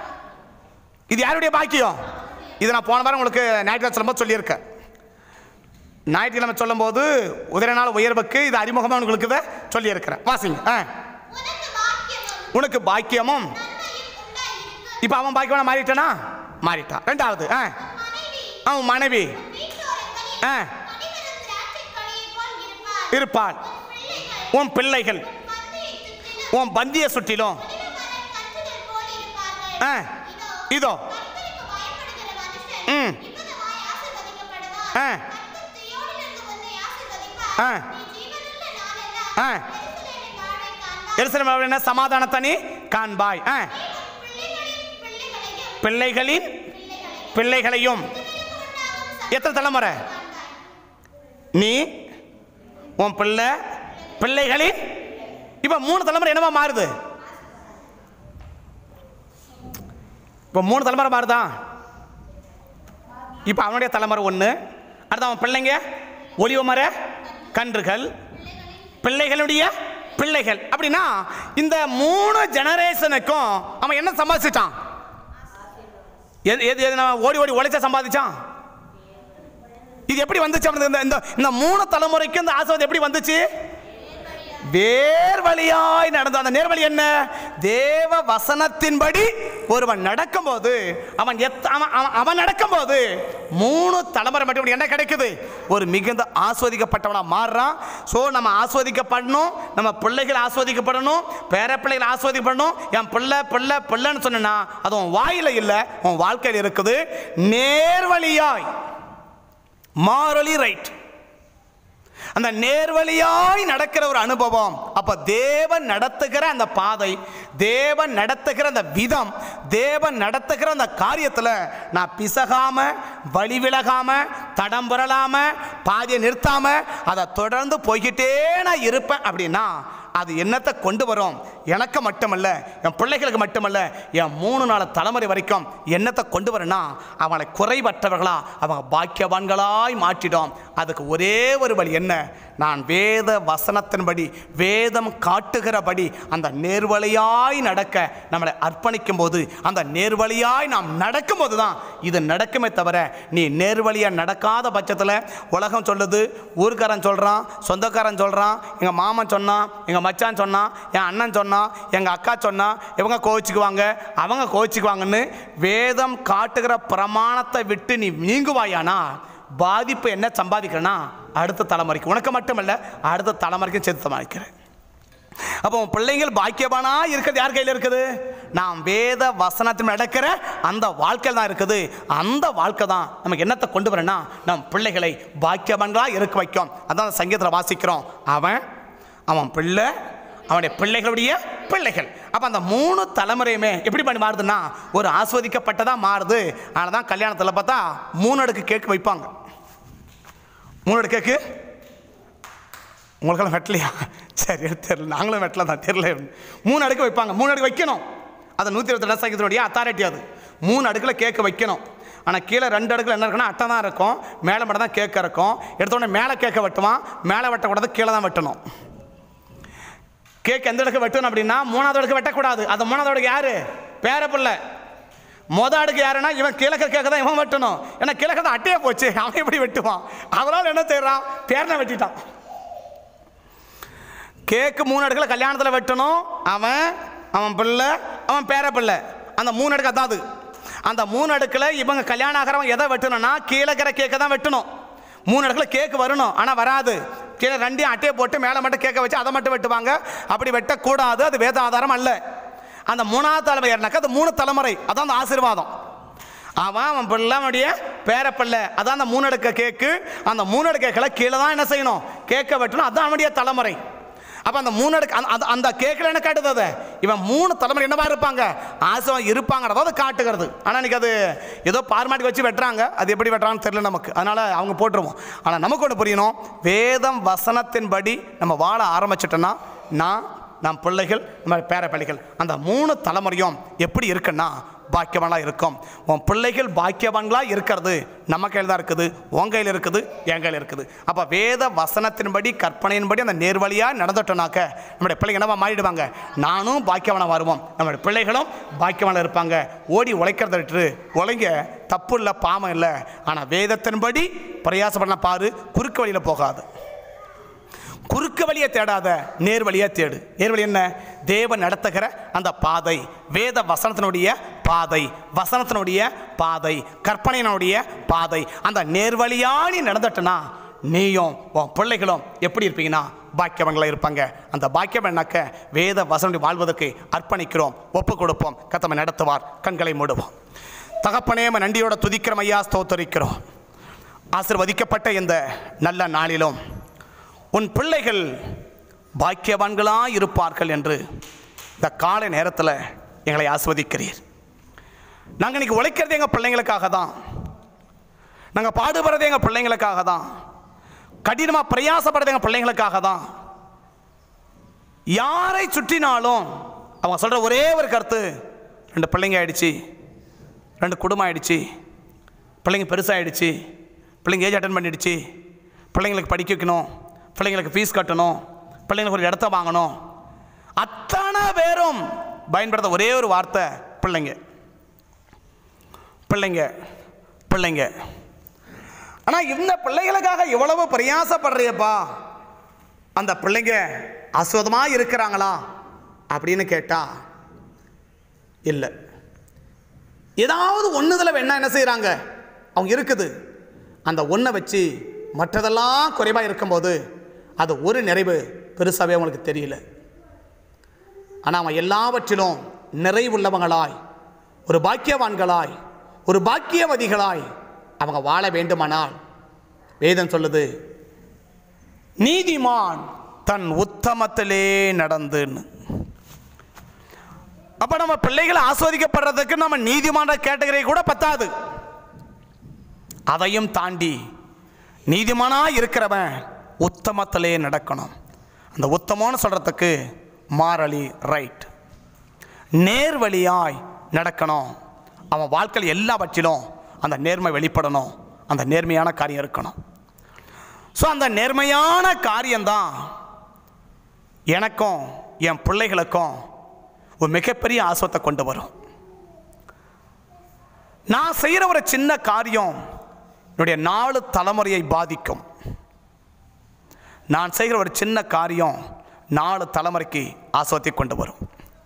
இது யாருடைய பாக்கியம் இது நான் போன வாரம் உங்களுக்கு ஞாயிற்றுக்கிழமை சொல்லும்போது சொல்லியிருக்கேன் ஞாயிற்றுக்கிழமை சொல்லும்போது உதிர நாள் உயர்வுக்கு இது அறிமுகமாக உங்களுக்கு இதை சொல்லியிருக்கிறேன் வாசிங்க ஆ உனக்கு வாக்கியமும் உனக்கு பாக்கியமும் நன்மையும் உண்டாயிருக்கும் இப்போ அவன் பாக்கியமான மாறிட்டானா மாறிட்டான் ரெண்டாவது ஆ மனைவி அவன் மனைவி வீட்டோரங்களில் ஆ கனிவரும் திராட்சைக் கொடியைப் போல் இருப்பாள். இருப்பாள் உன் பிள்ளைகள் உன் பிள்ளைகள் பந்தியைச் சுற்றிலும் உன் பந்திய சுற்றிலும் ஒளிவுமரக் கன்றுகள் போல் இருப்பார்கள். ஆ இதோ கர்த்தருக்கு பயப்படுகிற மனுஷன் ம் இவ்விதமாய் ஆசீர்வதிக்கப்படுவான். ஆ கர்த்தர் தீயோனிலிருந்து உன்னை ஆசீர்வதிப்பார். ஆ நீ ஜீவனுள்ள நாளெல்லாம் ஆ எருசலேமின் வாழ்வை காண்பாய். எருசலேம் வாழ்வில் என்ன சமாதானத்தை நீ காண்பாய் ஆ நீ உன் பிள்ளைகளின் பிள்ளைகளையும் பிள்ளைகளின் பிள்ளைகளையும் பிள்ளைகளையும் உண்டாகும் சந்ததியையும் எத்தனை தலைமுறை காண்பாய். நீ உன் பிள்ளை பிள்ளைகளின் இப்போ மூணு தலைமுறை என்னவா மாறுது இப்போ மூணு தலைமுறை மாறுதா இப்போ அவனுடைய தலைமுறை ஒன்று அடுத்து அவன் பிள்ளைங்க ஒளிவ மர கன்றுகள் பிள்ளைகளுடைய பிள்ளைகள் அப்படின்னா இந்த மூணு ஜெனரேஷனுக்கும் அவன் என்ன சம்பாதிச்சிட்டான் எது எது எது நான் ஓடி ஓடி உழைச்சா சம்பாதிச்சான் இது எப்படி வந்துச்சு அவனுக்கு இந்த இந்த இந்த மூணு தலைமுறைக்கு இந்த ஆசீர்வாதம் எப்படி வந்துச்சு வேர் வழியாய் நடந்த அந்த நேர்வழி என்ன தேவ வசனத்தின்படி ஒருவன் நடக்கும்போது அவன் எத் அவன் அவன் அவன் நடக்கும்போது மூணு தலைமுறை மட்டும் என்ன கிடைக்குது ஒரு மிகுந்த ஆஸ்வதிக்கப்பட்டவனா மாறுறான் ஸோ நம்ம ஆஸ்வதிக்கப்படணும் நம்ம பிள்ளைகள் ஆஸ்வதிக்கப்படணும் பேர பிள்ளைகள் ஆஸ்வதிக்கப்படணும் என் பிள்ளை பிள்ளை பிள்ளைன்னு சொன்னா அது உன் வாயில இல்லை உன் வாழ்க்கையில் இருக்குது நேர்வழியாய் மாரலி ரைட் அந்த நேர்வழியாய் நடக்கிற ஒரு அனுபவம் அப்ப தேவன் நடத்துகிற அந்த பாதை தேவன் நடத்துகிற அந்த விதம் தேவன் நடத்துகிற அந்த காரியத்தில் நான் பிசகாம வழி விலகாம தடம் புரளாம பாதியை நிறுத்தாம அதை தொடர்ந்து போய்கிட்டே நான் இருப்பேன் அப்படின்னா அது என்னத்தை கொண்டு வரும் எனக்கு மட்டுமல்ல என் பிள்ளைகளுக்கு மட்டுமல்ல என் மூணு நாள் தலைமுறை வரைக்கும் என்னத்தை கொண்டு வரனா அவங்களை குறைவற்றவர்களா அவங்க பாக்கியவான்களாய் மாற்றிடும் அதுக்கு ஒரே ஒரு வழி என்ன நான் வேத வசனத்தின்படி வேதம் காட்டுகிறபடி அந்த நேர்வழியாய் நடக்க நம்மளை அர்ப்பணிக்கும் போது அந்த நேர்வழியாய் நாம் நடக்கும்போது தான் இது நடக்குமே தவிர நீ நேர்வழியாக நடக்காத பட்சத்தில் உலகம் சொல்லுது ஊர்க்காரன் சொல்கிறான் சொந்தக்காரன் சொல்கிறான் எங்கள் மாமன் சொன்னான் எங்கள் மச்சான் சொன்னான் என் அண்ணன் சொன்னான் எங்கள் அக்கா சொன்னா இவங்க கோவிச்சுக்குவாங்க அவங்க கோவிச்சுக்குவாங்கன்னு வேதம் காட்டுகிற பிரமாணத்தை விட்டு நீ நீங்குவாயானா பாதிப்பு என்ன சம்பாதிக்கிறேன்னா அடுத்த தலைமுறைக்கு உனக்கு மட்டுமல்ல அடுத்த தலைமுறைக்கும் சேர்த்து சமாளிக்கிறேன் அப்போ உன் பிள்ளைங்கள் பாக்கியவானா இருக்கிறது யார் கையில் இருக்குது நாம் வேத வசனத்தில் நடக்கிற அந்த வாழ்க்கையில் தான் இருக்குது அந்த வாழ்க்கை தான் நமக்கு என்னத்தை கொண்டு வரேன்னா நம் பிள்ளைகளை பாக்கியவான்களாக இருக்க வைக்கும் அதான் அந்த சங்கீதத்தில் வாசிக்கிறோம் அவன் அவன் பிள்ளை அவனுடைய பிள்ளைகளுடைய பிள்ளைகள் அப்போ அந்த மூணு தலைமுறையுமே எப்படி பண்ணி மாறுதுன்னா ஒரு ஆஸ்வதிக்கப்பட்டதாக மாறுது ஆனால் தான் கல்யாணத்தில் பார்த்தா மூணு அடுக்கு கேக்கு வைப்பாங்க மூணு அடுக்கு கேக்கு உங்களுக்கெல்லாம் வெட்டலையா சரி தெரியல நாங்களும் வெட்டல தான் தெரியல மூணு அடுக்கு வைப்பாங்க மூணு அடுக்கு வைக்கணும் அது நூற்றி இருபத்தி சங்கத்தினுடைய அத்தாரிட்டி அது மூணு அடுக்கில் கேக்கு வைக்கணும் ஆனால் கீழே ரெண்டு அடுக்கில் என்ன இருக்குன்னா அட்டை தான் இருக்கும் மேலே மட்டும் தான் கேக்க இருக்கும் எடுத்த உடனே மேலே கேக்க வெட்டுவான் மேலே வெட்டக்கூடாது கீழே தான் வெட்டணும் கேக் எந்த அடுக்கு வெட்டணும் அப்படின்னா மூணாவது அடுக்கு வெட்டக்கூடாது அது மூணாவது அடுக்கு யாரு பேர பிள்ளை மொத அடுக்கு யாருன்னா இவன் கிழக்க கேட்க தான் இவன் வெட்டணும் ஏன்னா கிழக்க தான் அட்டையே போச்சு அவன் எப்படி வெட்டுவான் அதனால என்ன செய்யறான் பேரனை வெட்டிட்டான் கேக்கு மூணு அடுக்கில் கல்யாணத்தில் வெட்டணும் அவன் அவன் பிள்ளை அவன் பேர பிள்ளை அந்த மூணு அடுக்கு அதான் அது அந்த மூணு அடுக்கில் இவங்க கல்யாணம் ஆகிறவன் எதை வெட்டணும்னா கீழே இருக்கிற கேக்கை தான் வெட்டணும் மூணு அடுக்கில் கேக்கு வரணும் ஆனால் வராது கீழே ரெண்டையும் அட்டையை போட்டு மேலே மட்டும் கேட்க வச்சு அதை மட்டும் வெட்டுவாங்க அப்படி வெட்டக்கூடாது அது வேத ஆதாரம் அல்ல அந்த மூணாவது தலைமுறை ஏறினாக்கா அது மூணு தலைமுறை அதான் அந்த ஆசீர்வாதம் அவன் அவன் பிள்ளை அவனுடைய பேர பிள்ளை அதான் அந்த மூணு அடுக்க கேக்கு அந்த மூணு அடுக்க கேக்கில் கீழே தான் என்ன செய்யணும் கேட்க வெட்டணும் அதான் அவனுடைய தலைமுறை அப்போ அந்த மூணு அடுக்கு அந்த- அந்த அந்த கேக்கில் என்ன காட்டுது அது இவன் மூணு தலைமுறை என்னவா இருப்பாங்க ஆசைவம் இருப்பாங்கிறத அது காட்டுகிறது ஆனால் இன்னைக்கு அது ஏதோ பார்மாட்டி வச்சு வெட்டுறாங்க அது எப்படி வெட்டுறாங்கன்னு தெரியல நமக்கு அதனால் அவங்க போட்டுருவோம் ஆனால் நமக்கு ஒன்று புரியணும் வேதம் வசனத்தின்படி நம்ம வாழ ஆரம்பிச்சிட்டோன்னா நான் நம் பிள்ளைகள் நம்ம பேர பிள்ளைகள் அந்த மூணு தலைமுறையும் எப்படி இருக்குன்னா பாக்கியவான்களாக இருக்கும் உன் பிள்ளைகள் பாக்கியவான்களாக இருக்கிறது நம்ம கையில் தான் இருக்குது உன் கையில் இருக்குது என் கையில் இருக்குது அப்போ வேத வசனத்தின்படி கற்பனையின்படி அந்த நேர்வழியாக நடந்துட்டோனாக்க நம்முடைய பிள்ளைங்க என்னவா மாறிடுவாங்க நானும் பாக்கியவானாக வருவோம் நம்முடைய பிள்ளைகளும் பாக்கியவானாக இருப்பாங்க ஓடி உழைக்கிறத விட்டு உழைங்க தப்பு இல்லை பாவம் இல்லை ஆனால் வேதத்தின்படி பிரயாசப்படன பாரு குறுக்கு வழியில் போகாது குறுக்கு வழியை தேடாத நேர் வழியை தேடு நேர் வழி என்ன தேவன் நடத்துகிற அந்த பாதை வேத வசனத்தினுடைய பாதை வசனத்தினுடைய பாதை கற்பனையினுடைய பாதை அந்த நேர்வழியா நீ நடந்துட்டனா நீயும் உன் பிள்ளைகளும் எப்படி இருப்பீங்கன்னா பாக்கியவங்களாக இருப்பாங்க அந்த பாக்கியம் என்னக்க வேத வசனம் வாழ்வதற்கு அர்ப்பணிக்கிறோம் ஒப்பு கொடுப்போம் கத்தமை நடத்துவார் கண்களை மூடுவோம் தகப்பனே உம்மை நன்றியோட துதிக்கிறோம் ஐயா ஸ்தோத்தரிக்கிறோம் ஆசிர்வதிக்கப்பட்ட இந்த நல்ல நாளிலும் உன் பிள்ளைகள் பாக்கியவான்களாக இருப்பார்கள் என்று இந்த காலை நேரத்தில் எங்களை ஆஸ்வதிக்கிறீர் நாங்கள் இன்னைக்கு உழைக்கிறது எங்கள் பிள்ளைங்களுக்காக தான் நாங்கள் பாடுபடுறது எங்கள் பிள்ளைங்களுக்காக தான் கடினமாக பிரயாசப்படுறது எங்கள் பிள்ளைங்களுக்காக தான் யாரை சுற்றினாலும் அவங்க சொல்கிற ஒரே ஒரு கருத்து ரெண்டு பிள்ளைங்க ஆயிடுச்சு ரெண்டு குடும்பம் ஆயிடுச்சு பிள்ளைங்க பெருசாகிடுச்சு பிள்ளைங்க ஏஜ் அட்டன் பண்ணிடுச்சு பிள்ளைங்களுக்கு படிக்க வைக்கணும் பிள்ளைங்களுக்கு ஃபீஸ் கட்டணும் பிள்ளைங்களுக்கு ஒரு இடத்த வாங்கணும் அத்தனை பேரும் பயன்படுத்த ஒரே ஒரு வார்த்தை பிள்ளைங்க பிள்ளைங்க பிள்ளைங்க ஆனால் இந்த பிள்ளைகளுக்காக இவ்வளவு பிரயாசப்படுறியப்பா அந்த பிள்ளைங்க அசுவதமாக இருக்கிறாங்களா அப்படின்னு கேட்டா இல்லை ஏதாவது ஒன்றுதில் வேணா என்ன செய்கிறாங்க அவங்க இருக்குது அந்த ஒன்றை வச்சு மற்றதெல்லாம் குறைவாக இருக்கும்போது அது ஒரு நிறைவு பெருசாகவே அவங்களுக்கு தெரியல ஆனால் அவன் எல்லாவற்றிலும் நிறைவுள்ளவங்களாய் ஒரு பாக்கியவான்களாய் ஒரு பாக்கியவதிகளாய் அவங்க வாழ வேண்டுமானால் வேதம் சொல்லுது நீதிமான் தன் உத்தமத்திலே நடந்துன்னு அப்ப நம்ம பிள்ளைகளை ஆஸ்வதிக்கப்படுறதுக்கு நம்ம நீதிமான கேட்டகரி கூட பத்தாது அதையும் தாண்டி நீதிமானா இருக்கிறவன் உத்தமத்திலே நடக்கணும் அந்த உத்தமம்னு சொல்றதுக்கு மாறலி ரைட் நேர்வழியாய் நடக்கணும் அவன் வாழ்க்கையில் எல்லாவற்றிலும் அந்த நேர்மை வெளிப்படணும் அந்த நேர்மையான காரியம் இருக்கணும் ஸோ அந்த நேர்மையான காரியம்தான் எனக்கும் என் பிள்ளைகளுக்கும் ஒரு மிகப்பெரிய ஆசவத்தை கொண்டு வரும் நான் செய்கிற ஒரு சின்ன காரியம் என்னுடைய நாலு தலைமுறையை பாதிக்கும் நான் செய்கிற ஒரு சின்ன காரியம் நாலு தலைமுறைக்கு ஆசவத்தை கொண்டு வரும்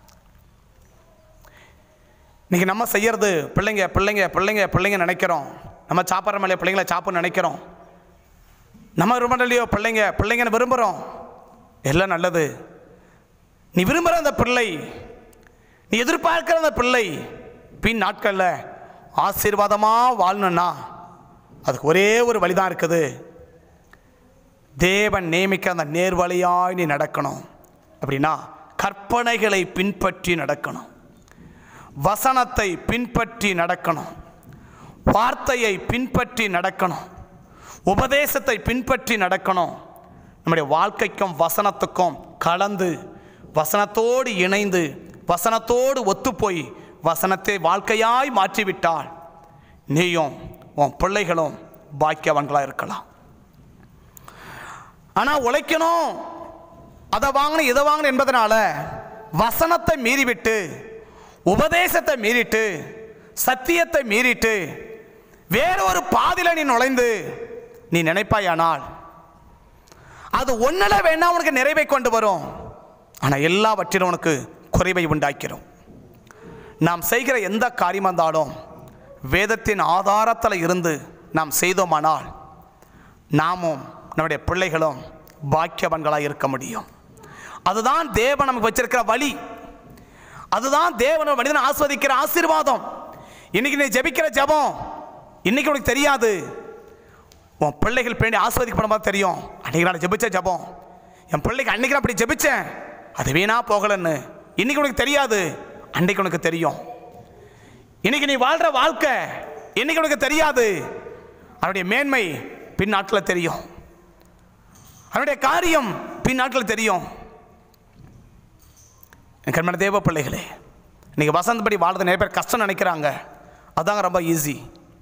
இன்னைக்கு நம்ம செய்யறது பிள்ளைங்க பிள்ளைங்க பிள்ளைங்க பிள்ளைங்க நினைக்கிறோம் நம்ம சாப்பிட்ற மேலே பிள்ளைங்கள சாப்பிட நினைக்கிறோம் நம்ம விரும்பலையோ பிள்ளைங்க பிள்ளைங்கன்னு விரும்புகிறோம் எல்லாம் நல்லது நீ விரும்புகிற அந்த பிள்ளை நீ எதிர்பார்க்கிற அந்த பிள்ளை பின் நாட்களில் ஆசீர்வாதமாக வாழணும்னா அதுக்கு ஒரே ஒரு வழிதான் இருக்குது தேவன் நியமிக்க அந்த நேர்வழியாய் நீ நடக்கணும் அப்படின்னா கற்பனைகளை பின்பற்றி நடக்கணும் வசனத்தை பின்பற்றி நடக்கணும் வார்த்தையை பின்பற்றி நடக்கணும் உபதேசத்தை பின்பற்றி நடக்கணும் நம்முடைய வாழ்க்கைக்கும் வசனத்துக்கும் கலந்து வசனத்தோடு இணைந்து வசனத்தோடு ஒத்துப்போய் வசனத்தை வாழ்க்கையாய் மாற்றிவிட்டால் நீயும் உன் பிள்ளைகளும் பாக்கியவன்களாக இருக்கலாம் ஆனால் உழைக்கணும் அதை வாங்கணும் இதை வாங்கணும் என்பதனால வசனத்தை மீறிவிட்டு உபதேசத்தை மீறிட்டு சத்தியத்தை மீறிட்டு வேற ஒரு பாதியில நீ நுழைந்து நீ நினைப்பாயானால் அது ஒன்றில் வேணா உனக்கு நிறைவை கொண்டு வரும் ஆனால் எல்லாவற்றிலும் உனக்கு குறைவை உண்டாக்கிறோம் நாம் செய்கிற எந்த காரியமாக இருந்தாலும் வேதத்தின் ஆதாரத்தில் இருந்து நாம் செய்தோமானால் நாமும் நம்முடைய பிள்ளைகளும் பாக்கியவன்களாக இருக்க முடியும் அதுதான் தேவன் நமக்கு வச்சிருக்கிற வழி அதுதான் தேவன் ஒரு மனிதனை ஆஸ்வதிக்கிற ஆசீர்வாதம் இன்னைக்கு நீ ஜெபிக்கிற ஜெபம் இன்னைக்கு உனக்கு தெரியாது உன் பிள்ளைகள் பின்னாடி ஆஸ்வதிக்கப்படும் போது தெரியும் அன்னைக்கு நான் ஜெபிச்ச ஜெபம் என் பிள்ளைக்கு அன்னைக்கு நான் அப்படி ஜெபிச்சேன் அது வீணா போகலன்னு இன்னைக்கு உனக்கு தெரியாது அன்னைக்கு உனக்கு தெரியும் இன்னைக்கு நீ வாழ்ற வாழ்க்கை இன்னைக்கு உனக்கு தெரியாது அவனுடைய மேன்மை பின் நாட்களில் தெரியும் அவனுடைய காரியம் பின் நாட்களில் தெரியும் என் கண்மன தேவ பிள்ளைகளே இன்னைக்கு வசந்தபடி வாழ்றது நிறைய பேர் கஷ்டம் நினைக்கிறாங்க அதாங்க ரொம்ப ஈஸி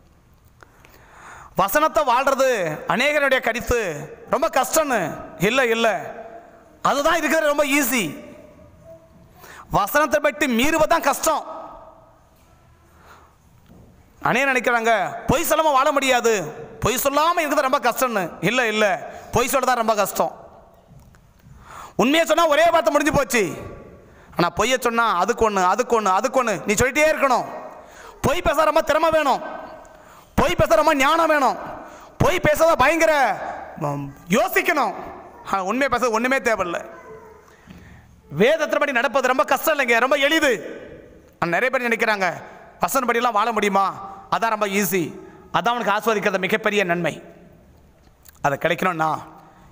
வசனத்தை வாழ்றது அநேகருடைய கடித்து ரொம்ப கஷ்டம்னு இல்லை இல்லை அதுதான் இருக்கிறது ரொம்ப ஈஸி வசனத்தை பற்றி மீறுவது தான் கஷ்டம் அநேகர் நினைக்கிறாங்க பொய் சொல்லாம வாழ முடியாது பொய் சொல்லாமல் இருக்கிறது ரொம்ப கஷ்டம்னு இல்லை இல்லை பொய் சொல்ல தான் ரொம்ப கஷ்டம் உண்மையை சொன்னால் ஒரே வார்த்தை முடிஞ்சு போச்சு ஆனால் பொய்யை சொன்னால் அதுக்கு ஒன்று அதுக்கு ஒன்று அதுக்கு ஒன்று நீ சொல்லிட்டே இருக்கணும் பொய் பேச ரொம்ப திறமை வேணும் பொய் பேச ரொம்ப ஞானம் வேணும் பொய் பேசாத பயங்கர ம், யோசிக்கணும் ஆனால் உண்மையை பேச ஒன்றுமே தேவையில்லை வேதத்தின்படி நடப்பது ரொம்ப கஷ்டம் இல்லைங்க ரொம்ப எளிது ஆனால் நிறைய பேர் நினைக்கிறாங்க வசனப்படியெல்லாம் வாழ முடியுமா அதான் ரொம்ப ஈஸி அதான் அவனுக்கு ஆஸ்வதிக்கிறது மிகப்பெரிய நன்மை அது கிடைக்கணும்னா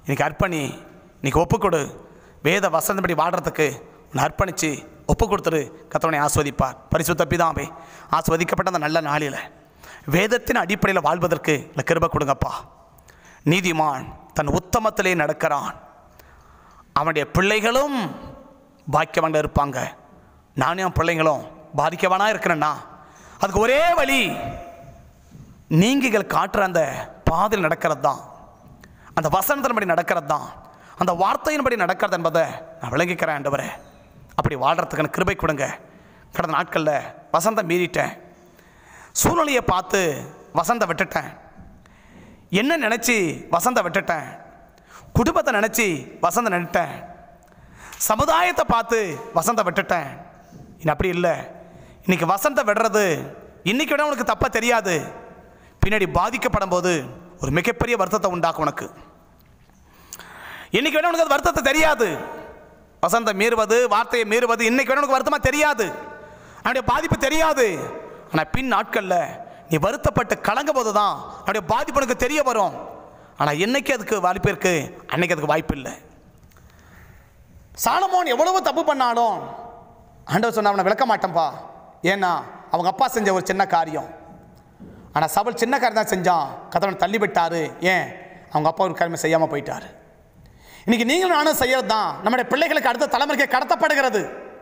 இன்னைக்கு அர்ப்பணி இன்னைக்கு ஒப்புக்கொடு வேத வசந்தபடி வாடுறதுக்கு உன்னை அர்ப்பணித்து ஒப்பு கொடுத்துரு கத்தவனை ஆஸ்வதிப்பார் பரிசுத்த பிதாவே ஆஸ்வதிக்கப்பட்ட அந்த நல்ல நாளில் வேதத்தின் அடிப்படையில் வாழ்வதற்கு இந்த கிருபை கொடுங்கப்பா நீதிமான் தன் உத்தமத்திலே நடக்கிறான் அவனுடைய பிள்ளைகளும் பாக்கியவான்கள் இருப்பாங்க நானும் என் பிள்ளைங்களும் பாதிக்கவானா இருக்கிறேன்னா அதுக்கு ஒரே வழி நீங்கிகள் காட்டுற அந்த பாதையில் நடக்கிறது தான் அந்த வசனத்தின்படி நடக்கிறது தான் அந்த வார்த்தையின்படி நடக்கிறது என்பதை நான் விளங்கிக்கிறேன் ஆண்டவரே அப்படி வாழ்கிறதுக்கு எனக்கு கிருபை கொடுங்க கடந்த நாட்களில் வசந்தம் மீறிட்டேன் சூழ்நிலையை பார்த்து வசந்த விட்டுட்டேன் என்ன நினச்சி வசந்த விட்டுட்டேன் குடும்பத்தை நினச்சி வசந்த நின்றுட்டேன் சமுதாயத்தை பார்த்து வசந்த விட்டுட்டேன் இனி அப்படி இல்லை இன்னைக்கு வசந்த விடுறது இன்னைக்கு விட உனக்கு தப்பாக தெரியாது பின்னாடி பாதிக்கப்படும் போது ஒரு மிகப்பெரிய வருத்தத்தை உண்டாக்கும் உனக்கு இன்னைக்கு வேணா உனக்கு அது வருத்தத்தை தெரியாது வசந்த மீறுவது வார்த்தையை மீறுவது இன்னைக்கு வேணா உனக்கு வருத்தமாக தெரியாது அவனுடைய பாதிப்பு தெரியாது ஆனால் பின் நாட்களில் நீ வருத்தப்பட்டு கலங்கும் போது தான் அவனுடைய பாதிப்பு உனக்கு தெரிய வரும் ஆனால் என்னைக்கு அதுக்கு வாய்ப்பு இருக்கு அன்னைக்கு அதுக்கு வாய்ப்பு இல்லை சாலமோன் எவ்வளவு தப்பு பண்ணாலும் ஆண்டவர் சொன்ன அவனை விளக்க மாட்டேன்ப்பா ஏன்னா அவங்க அப்பா செஞ்ச ஒரு சின்ன காரியம் ஆனால் சபல் சின்ன காரியம் தான் செஞ்சான் கதவனை தள்ளி விட்டாரு ஏன் அவங்க அப்பா ஒரு காரியமே செய்யாமல் போயிட்டாரு இன்னைக்கு நீங்களும் நானும் செய்யறது தான் நம்முடைய பிள்ளைகளுக்கு அடுத்த தலைமுறைக்கு கடத்தப்படுகிறது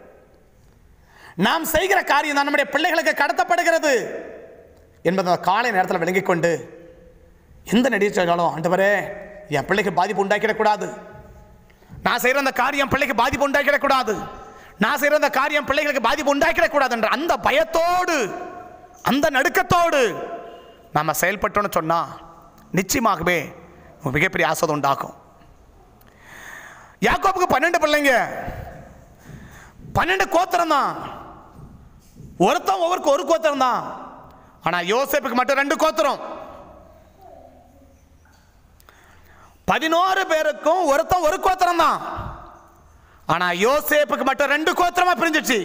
நாம் செய்கிற காரியம் தான் நம்முடைய பிள்ளைகளுக்கு கடத்தப்படுகிறது என்பதை அந்த காலை நேரத்தில் விளங்கிக் கொண்டு எந்த நடிகை செய்தாலும் ஆண்டவரே என் பிள்ளைக்கு பாதிப்பு உண்டாக்கிடக்கூடாது நான் செய்கிற அந்த காரியம் பிள்ளைக்கு பாதிப்பு உண்டாக்கிடக்கூடாது நான் செய்கிற அந்த காரியம் பிள்ளைகளுக்கு பாதிப்பு உண்டாக்கிடக்கூடாது என்ற அந்த பயத்தோடு அந்த நடுக்கத்தோடு நாம் செயல்பட்டோன்னு சொன்னால் நிச்சயமாகவே ஒரு மிகப்பெரிய ஆஸ்வதம் உண்டாகும் யாக்கோப்புக்கு பன்னெண்டு பிள்ளைங்க பன்னெண்டு கோத்திரம் தான் ஒருத்தன் ஒவ்வொருக்கு ஒரு கோத்திரம் தான் ஆனால் யோசேப்புக்கு மட்டும் ரெண்டு கோத்திரம் பதினோரு பேருக்கும் ஒருத்தன் ஒரு கோத்திரம் தான் ஆனா யோசேப்புக்கு மட்டும் ரெண்டு கோத்திரமா பிரிஞ்சிச்சு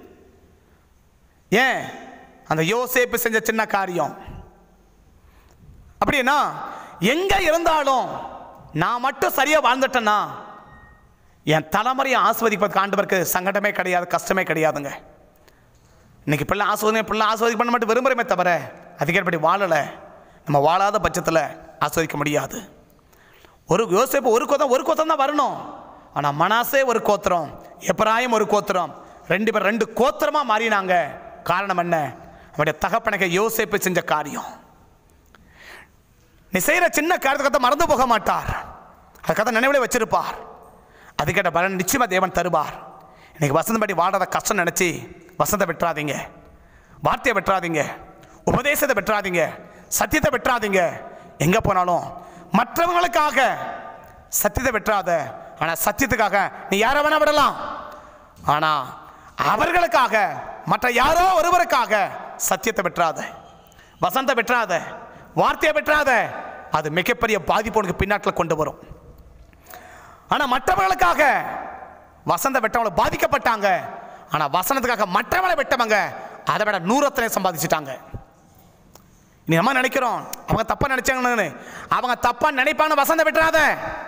ஏன் அந்த யோசேப்பு செஞ்ச சின்ன காரியம் அப்படின்னா எங்க இருந்தாலும் நான் மட்டும் சரியா வாழ்ந்துட்டேன்னா என் தலைமுறையை ஆஸ்வதிப்பதுக்கு ஆண்டவருக்கு சங்கடமே கிடையாது கஷ்டமே கிடையாதுங்க இன்னைக்கு பிள்ளை ஆஸ்வதி பிள்ளை ஆஸ்வதிக்க பண்ண மட்டும் விரும்புகிறமே தவிர அதிகாரப்படி வாழலை நம்ம வாழாத பட்சத்தில் ஆஸ்வதிக்க முடியாது ஒரு யோசிப்பு ஒரு கோத்தம் ஒரு கோத்திரம் தான் வரணும் ஆனால் மனாசே ஒரு கோத்திரம் எப்ராயிம் ஒரு கோத்திரம் ரெண்டு பேர் ரெண்டு கோத்திரமாக மாறினாங்க காரணம் என்ன அவருடைய தகப்பனக யோசேப்பு செஞ்ச காரியம் நீ செய்கிற சின்ன காரியத்தை மறந்து போக மாட்டார் அதுக்காக நினைவிலே வச்சிருப்பார் அதுக்கேட்ட பலன் நிச்சயமாக தேவன் தருவார் இன்னைக்கு வசந்தபடி வாடுறத கஷ்டம் நினச்சி வசந்த விட்டுறாதீங்க வார்த்தையை விட்டுறாதீங்க உபதேசத்தை விட்டுறாதீங்க சத்தியத்தை விட்டுறாதீங்க எங்கே போனாலும் மற்றவங்களுக்காக சத்தியத்தை விட்டுறாத ஆனால் சத்தியத்துக்காக நீ யாரை வேணா விடலாம் ஆனால் அவர்களுக்காக மற்ற யாரோ ஒருவருக்காக சத்தியத்தை விட்டுறாத வசந்த விட்டுறாத வார்த்தையை விட்டுறாத அது மிகப்பெரிய பாதிப்பு உனக்கு பின்னாட்டில் கொண்டு வரும் ஆனால் மற்றவர்களுக்காக வசந்த வெட்டவங்களை பாதிக்கப்பட்டாங்க ஆனால் வசனத்துக்காக மற்றவங்களை வெட்டவங்க அதை விட நூறத்தனை சம்பாதிச்சிட்டாங்க நீ நம்ம நினைக்கிறோம் அவங்க தப்பா நினைச்சாங்கன்னு அவங்க தப்பா நினைப்பான்னு வசந்த விட்டுறாத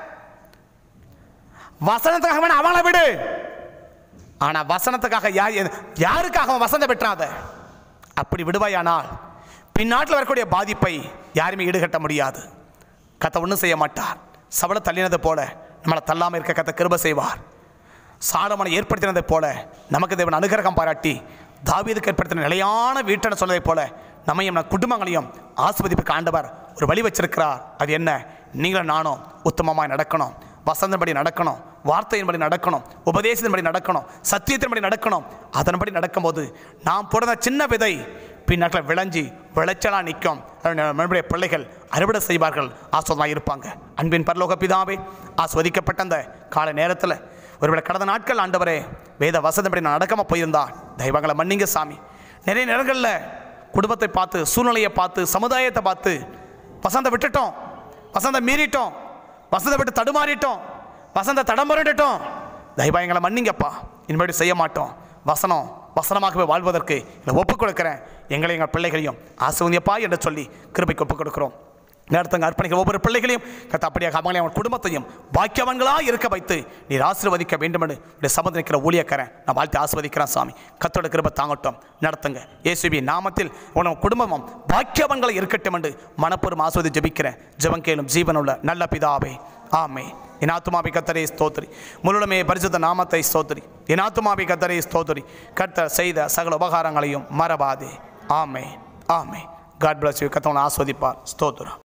வசனத்துக்காக வேணா அவங்கள விடு ஆனா வசனத்துக்காக யார் எது- யாருக்காக அவன் வசந்த விட்டுறாத அப்படி விடுவாயானால் பின்னாட்டில் வரக்கூடிய பாதிப்பை யாருமே ஈடுகட்ட முடியாது கத்த ஒன்றும் செய்ய மாட்டார் சபல தள்ளினது போல நம்மளை தள்ளாமல் இருக்க கத்த கிருப செய்வார் சாலமனை ஏற்படுத்தினதை போல நமக்கு தேவன் அனுகிரகம் பாராட்டி தாவீதுக்கு ஏற்படுத்தின நிலையான வீட்டை சொன்னதைப் போல நம்மையும் நம் குடும்பங்களையும் ஆஸ்வதிப்புக்கு ஆண்டவர் ஒரு வழி வச்சிருக்கிறார் அது என்ன நீங்களும் நானும் உத்தமமாய் நடக்கணும் வசந்தபடி நடக்கணும் வார்த்தையின்படி நடக்கணும் உபதேசத்தின்படி நடக்கணும் சத்தியத்தின்படி நடக்கணும் அதன்படி நடக்கும்போது நாம் போடுற சின்ன விதை பின்னாட்டில் விளைஞ்சி விளைச்சலாக நிற்கும் நம்முடைய பிள்ளைகள் அறுவடை செய்வார்கள் ஆஸ்வதமாக இருப்பாங்க அன்பின் பரலோக பிதாவே ஆஸ்வதிக்கப்பட்ட அந்த கால நேரத்தில் ஒருவேளை கடந்த நாட்கள் ஆண்டவரே வேத வசதிப்படி நான் நடக்காமல் போயிருந்தா தெய்வங்களை மன்னிங்க சாமி நிறைய நேரங்களில் குடும்பத்தை பார்த்து சூழ்நிலையை பார்த்து சமுதாயத்தை பார்த்து வசந்த விட்டுட்டோம் வசந்த மீறிட்டோம் வசந்த விட்டு தடுமாறிட்டோம் வசந்த தடம்புரண்டுட்டோம் தயவா எங்களை மன்னிங்கப்பா இனிமேல் செய்ய மாட்டோம் வசனம் வசனமாகவே வாழ்வதற்கு எங்களை ஒப்புக் கொடுக்கிறேன் எங்களை எங்கள் பிள்ளைகளையும் ஆசிரியப்பா என்று சொல்லி கிருபைக்கு ஒப்புக் கொடுக்கிறோம் நேரத்தங்க அர்ப்பணிக்கிற ஒவ்வொரு பிள்ளைகளையும் கத்த அப்படியே அவங்களையும் அவன் குடும்பத்தையும் பாக்கியவன்களாக இருக்க வைத்து நீர் ஆசீர்வதிக்க வேண்டும் என்று உடைய சம்மந்தம் நிற்கிற ஊழியக்காரன் நான் வாழ்த்து ஆசீர்வதிக்கிறேன் சாமி கத்தோட கிருப தாங்கட்டும் நடத்துங்க இயேசுவி நாமத்தில் உன் குடும்பமும் பாக்கியவன்களை இருக்கட்டும் என்று மனப்பூர்வம் ஆஸ்வதி ஜெபிக்கிறேன் ஜெபம் கேளும் ஜீவனுள்ள நல்ல பிதாவே ஆமே என் ஆத்துமாவை கத்தரை ஸ்தோத்திரி முழுமே பரிசுத்த நாமத்தை ஸ்தோத்திரி என் ஆத்துமாவை கத்தரை ஸ்தோத்திரி கர்த்தர் செய்த சகல உபகாரங்களையும் மறவாதே ஆமே ஆமே காட் பிளஸ் யூ கத்தவனை ஆஸ்வதிப்பார் ஸ்தோத்திரம்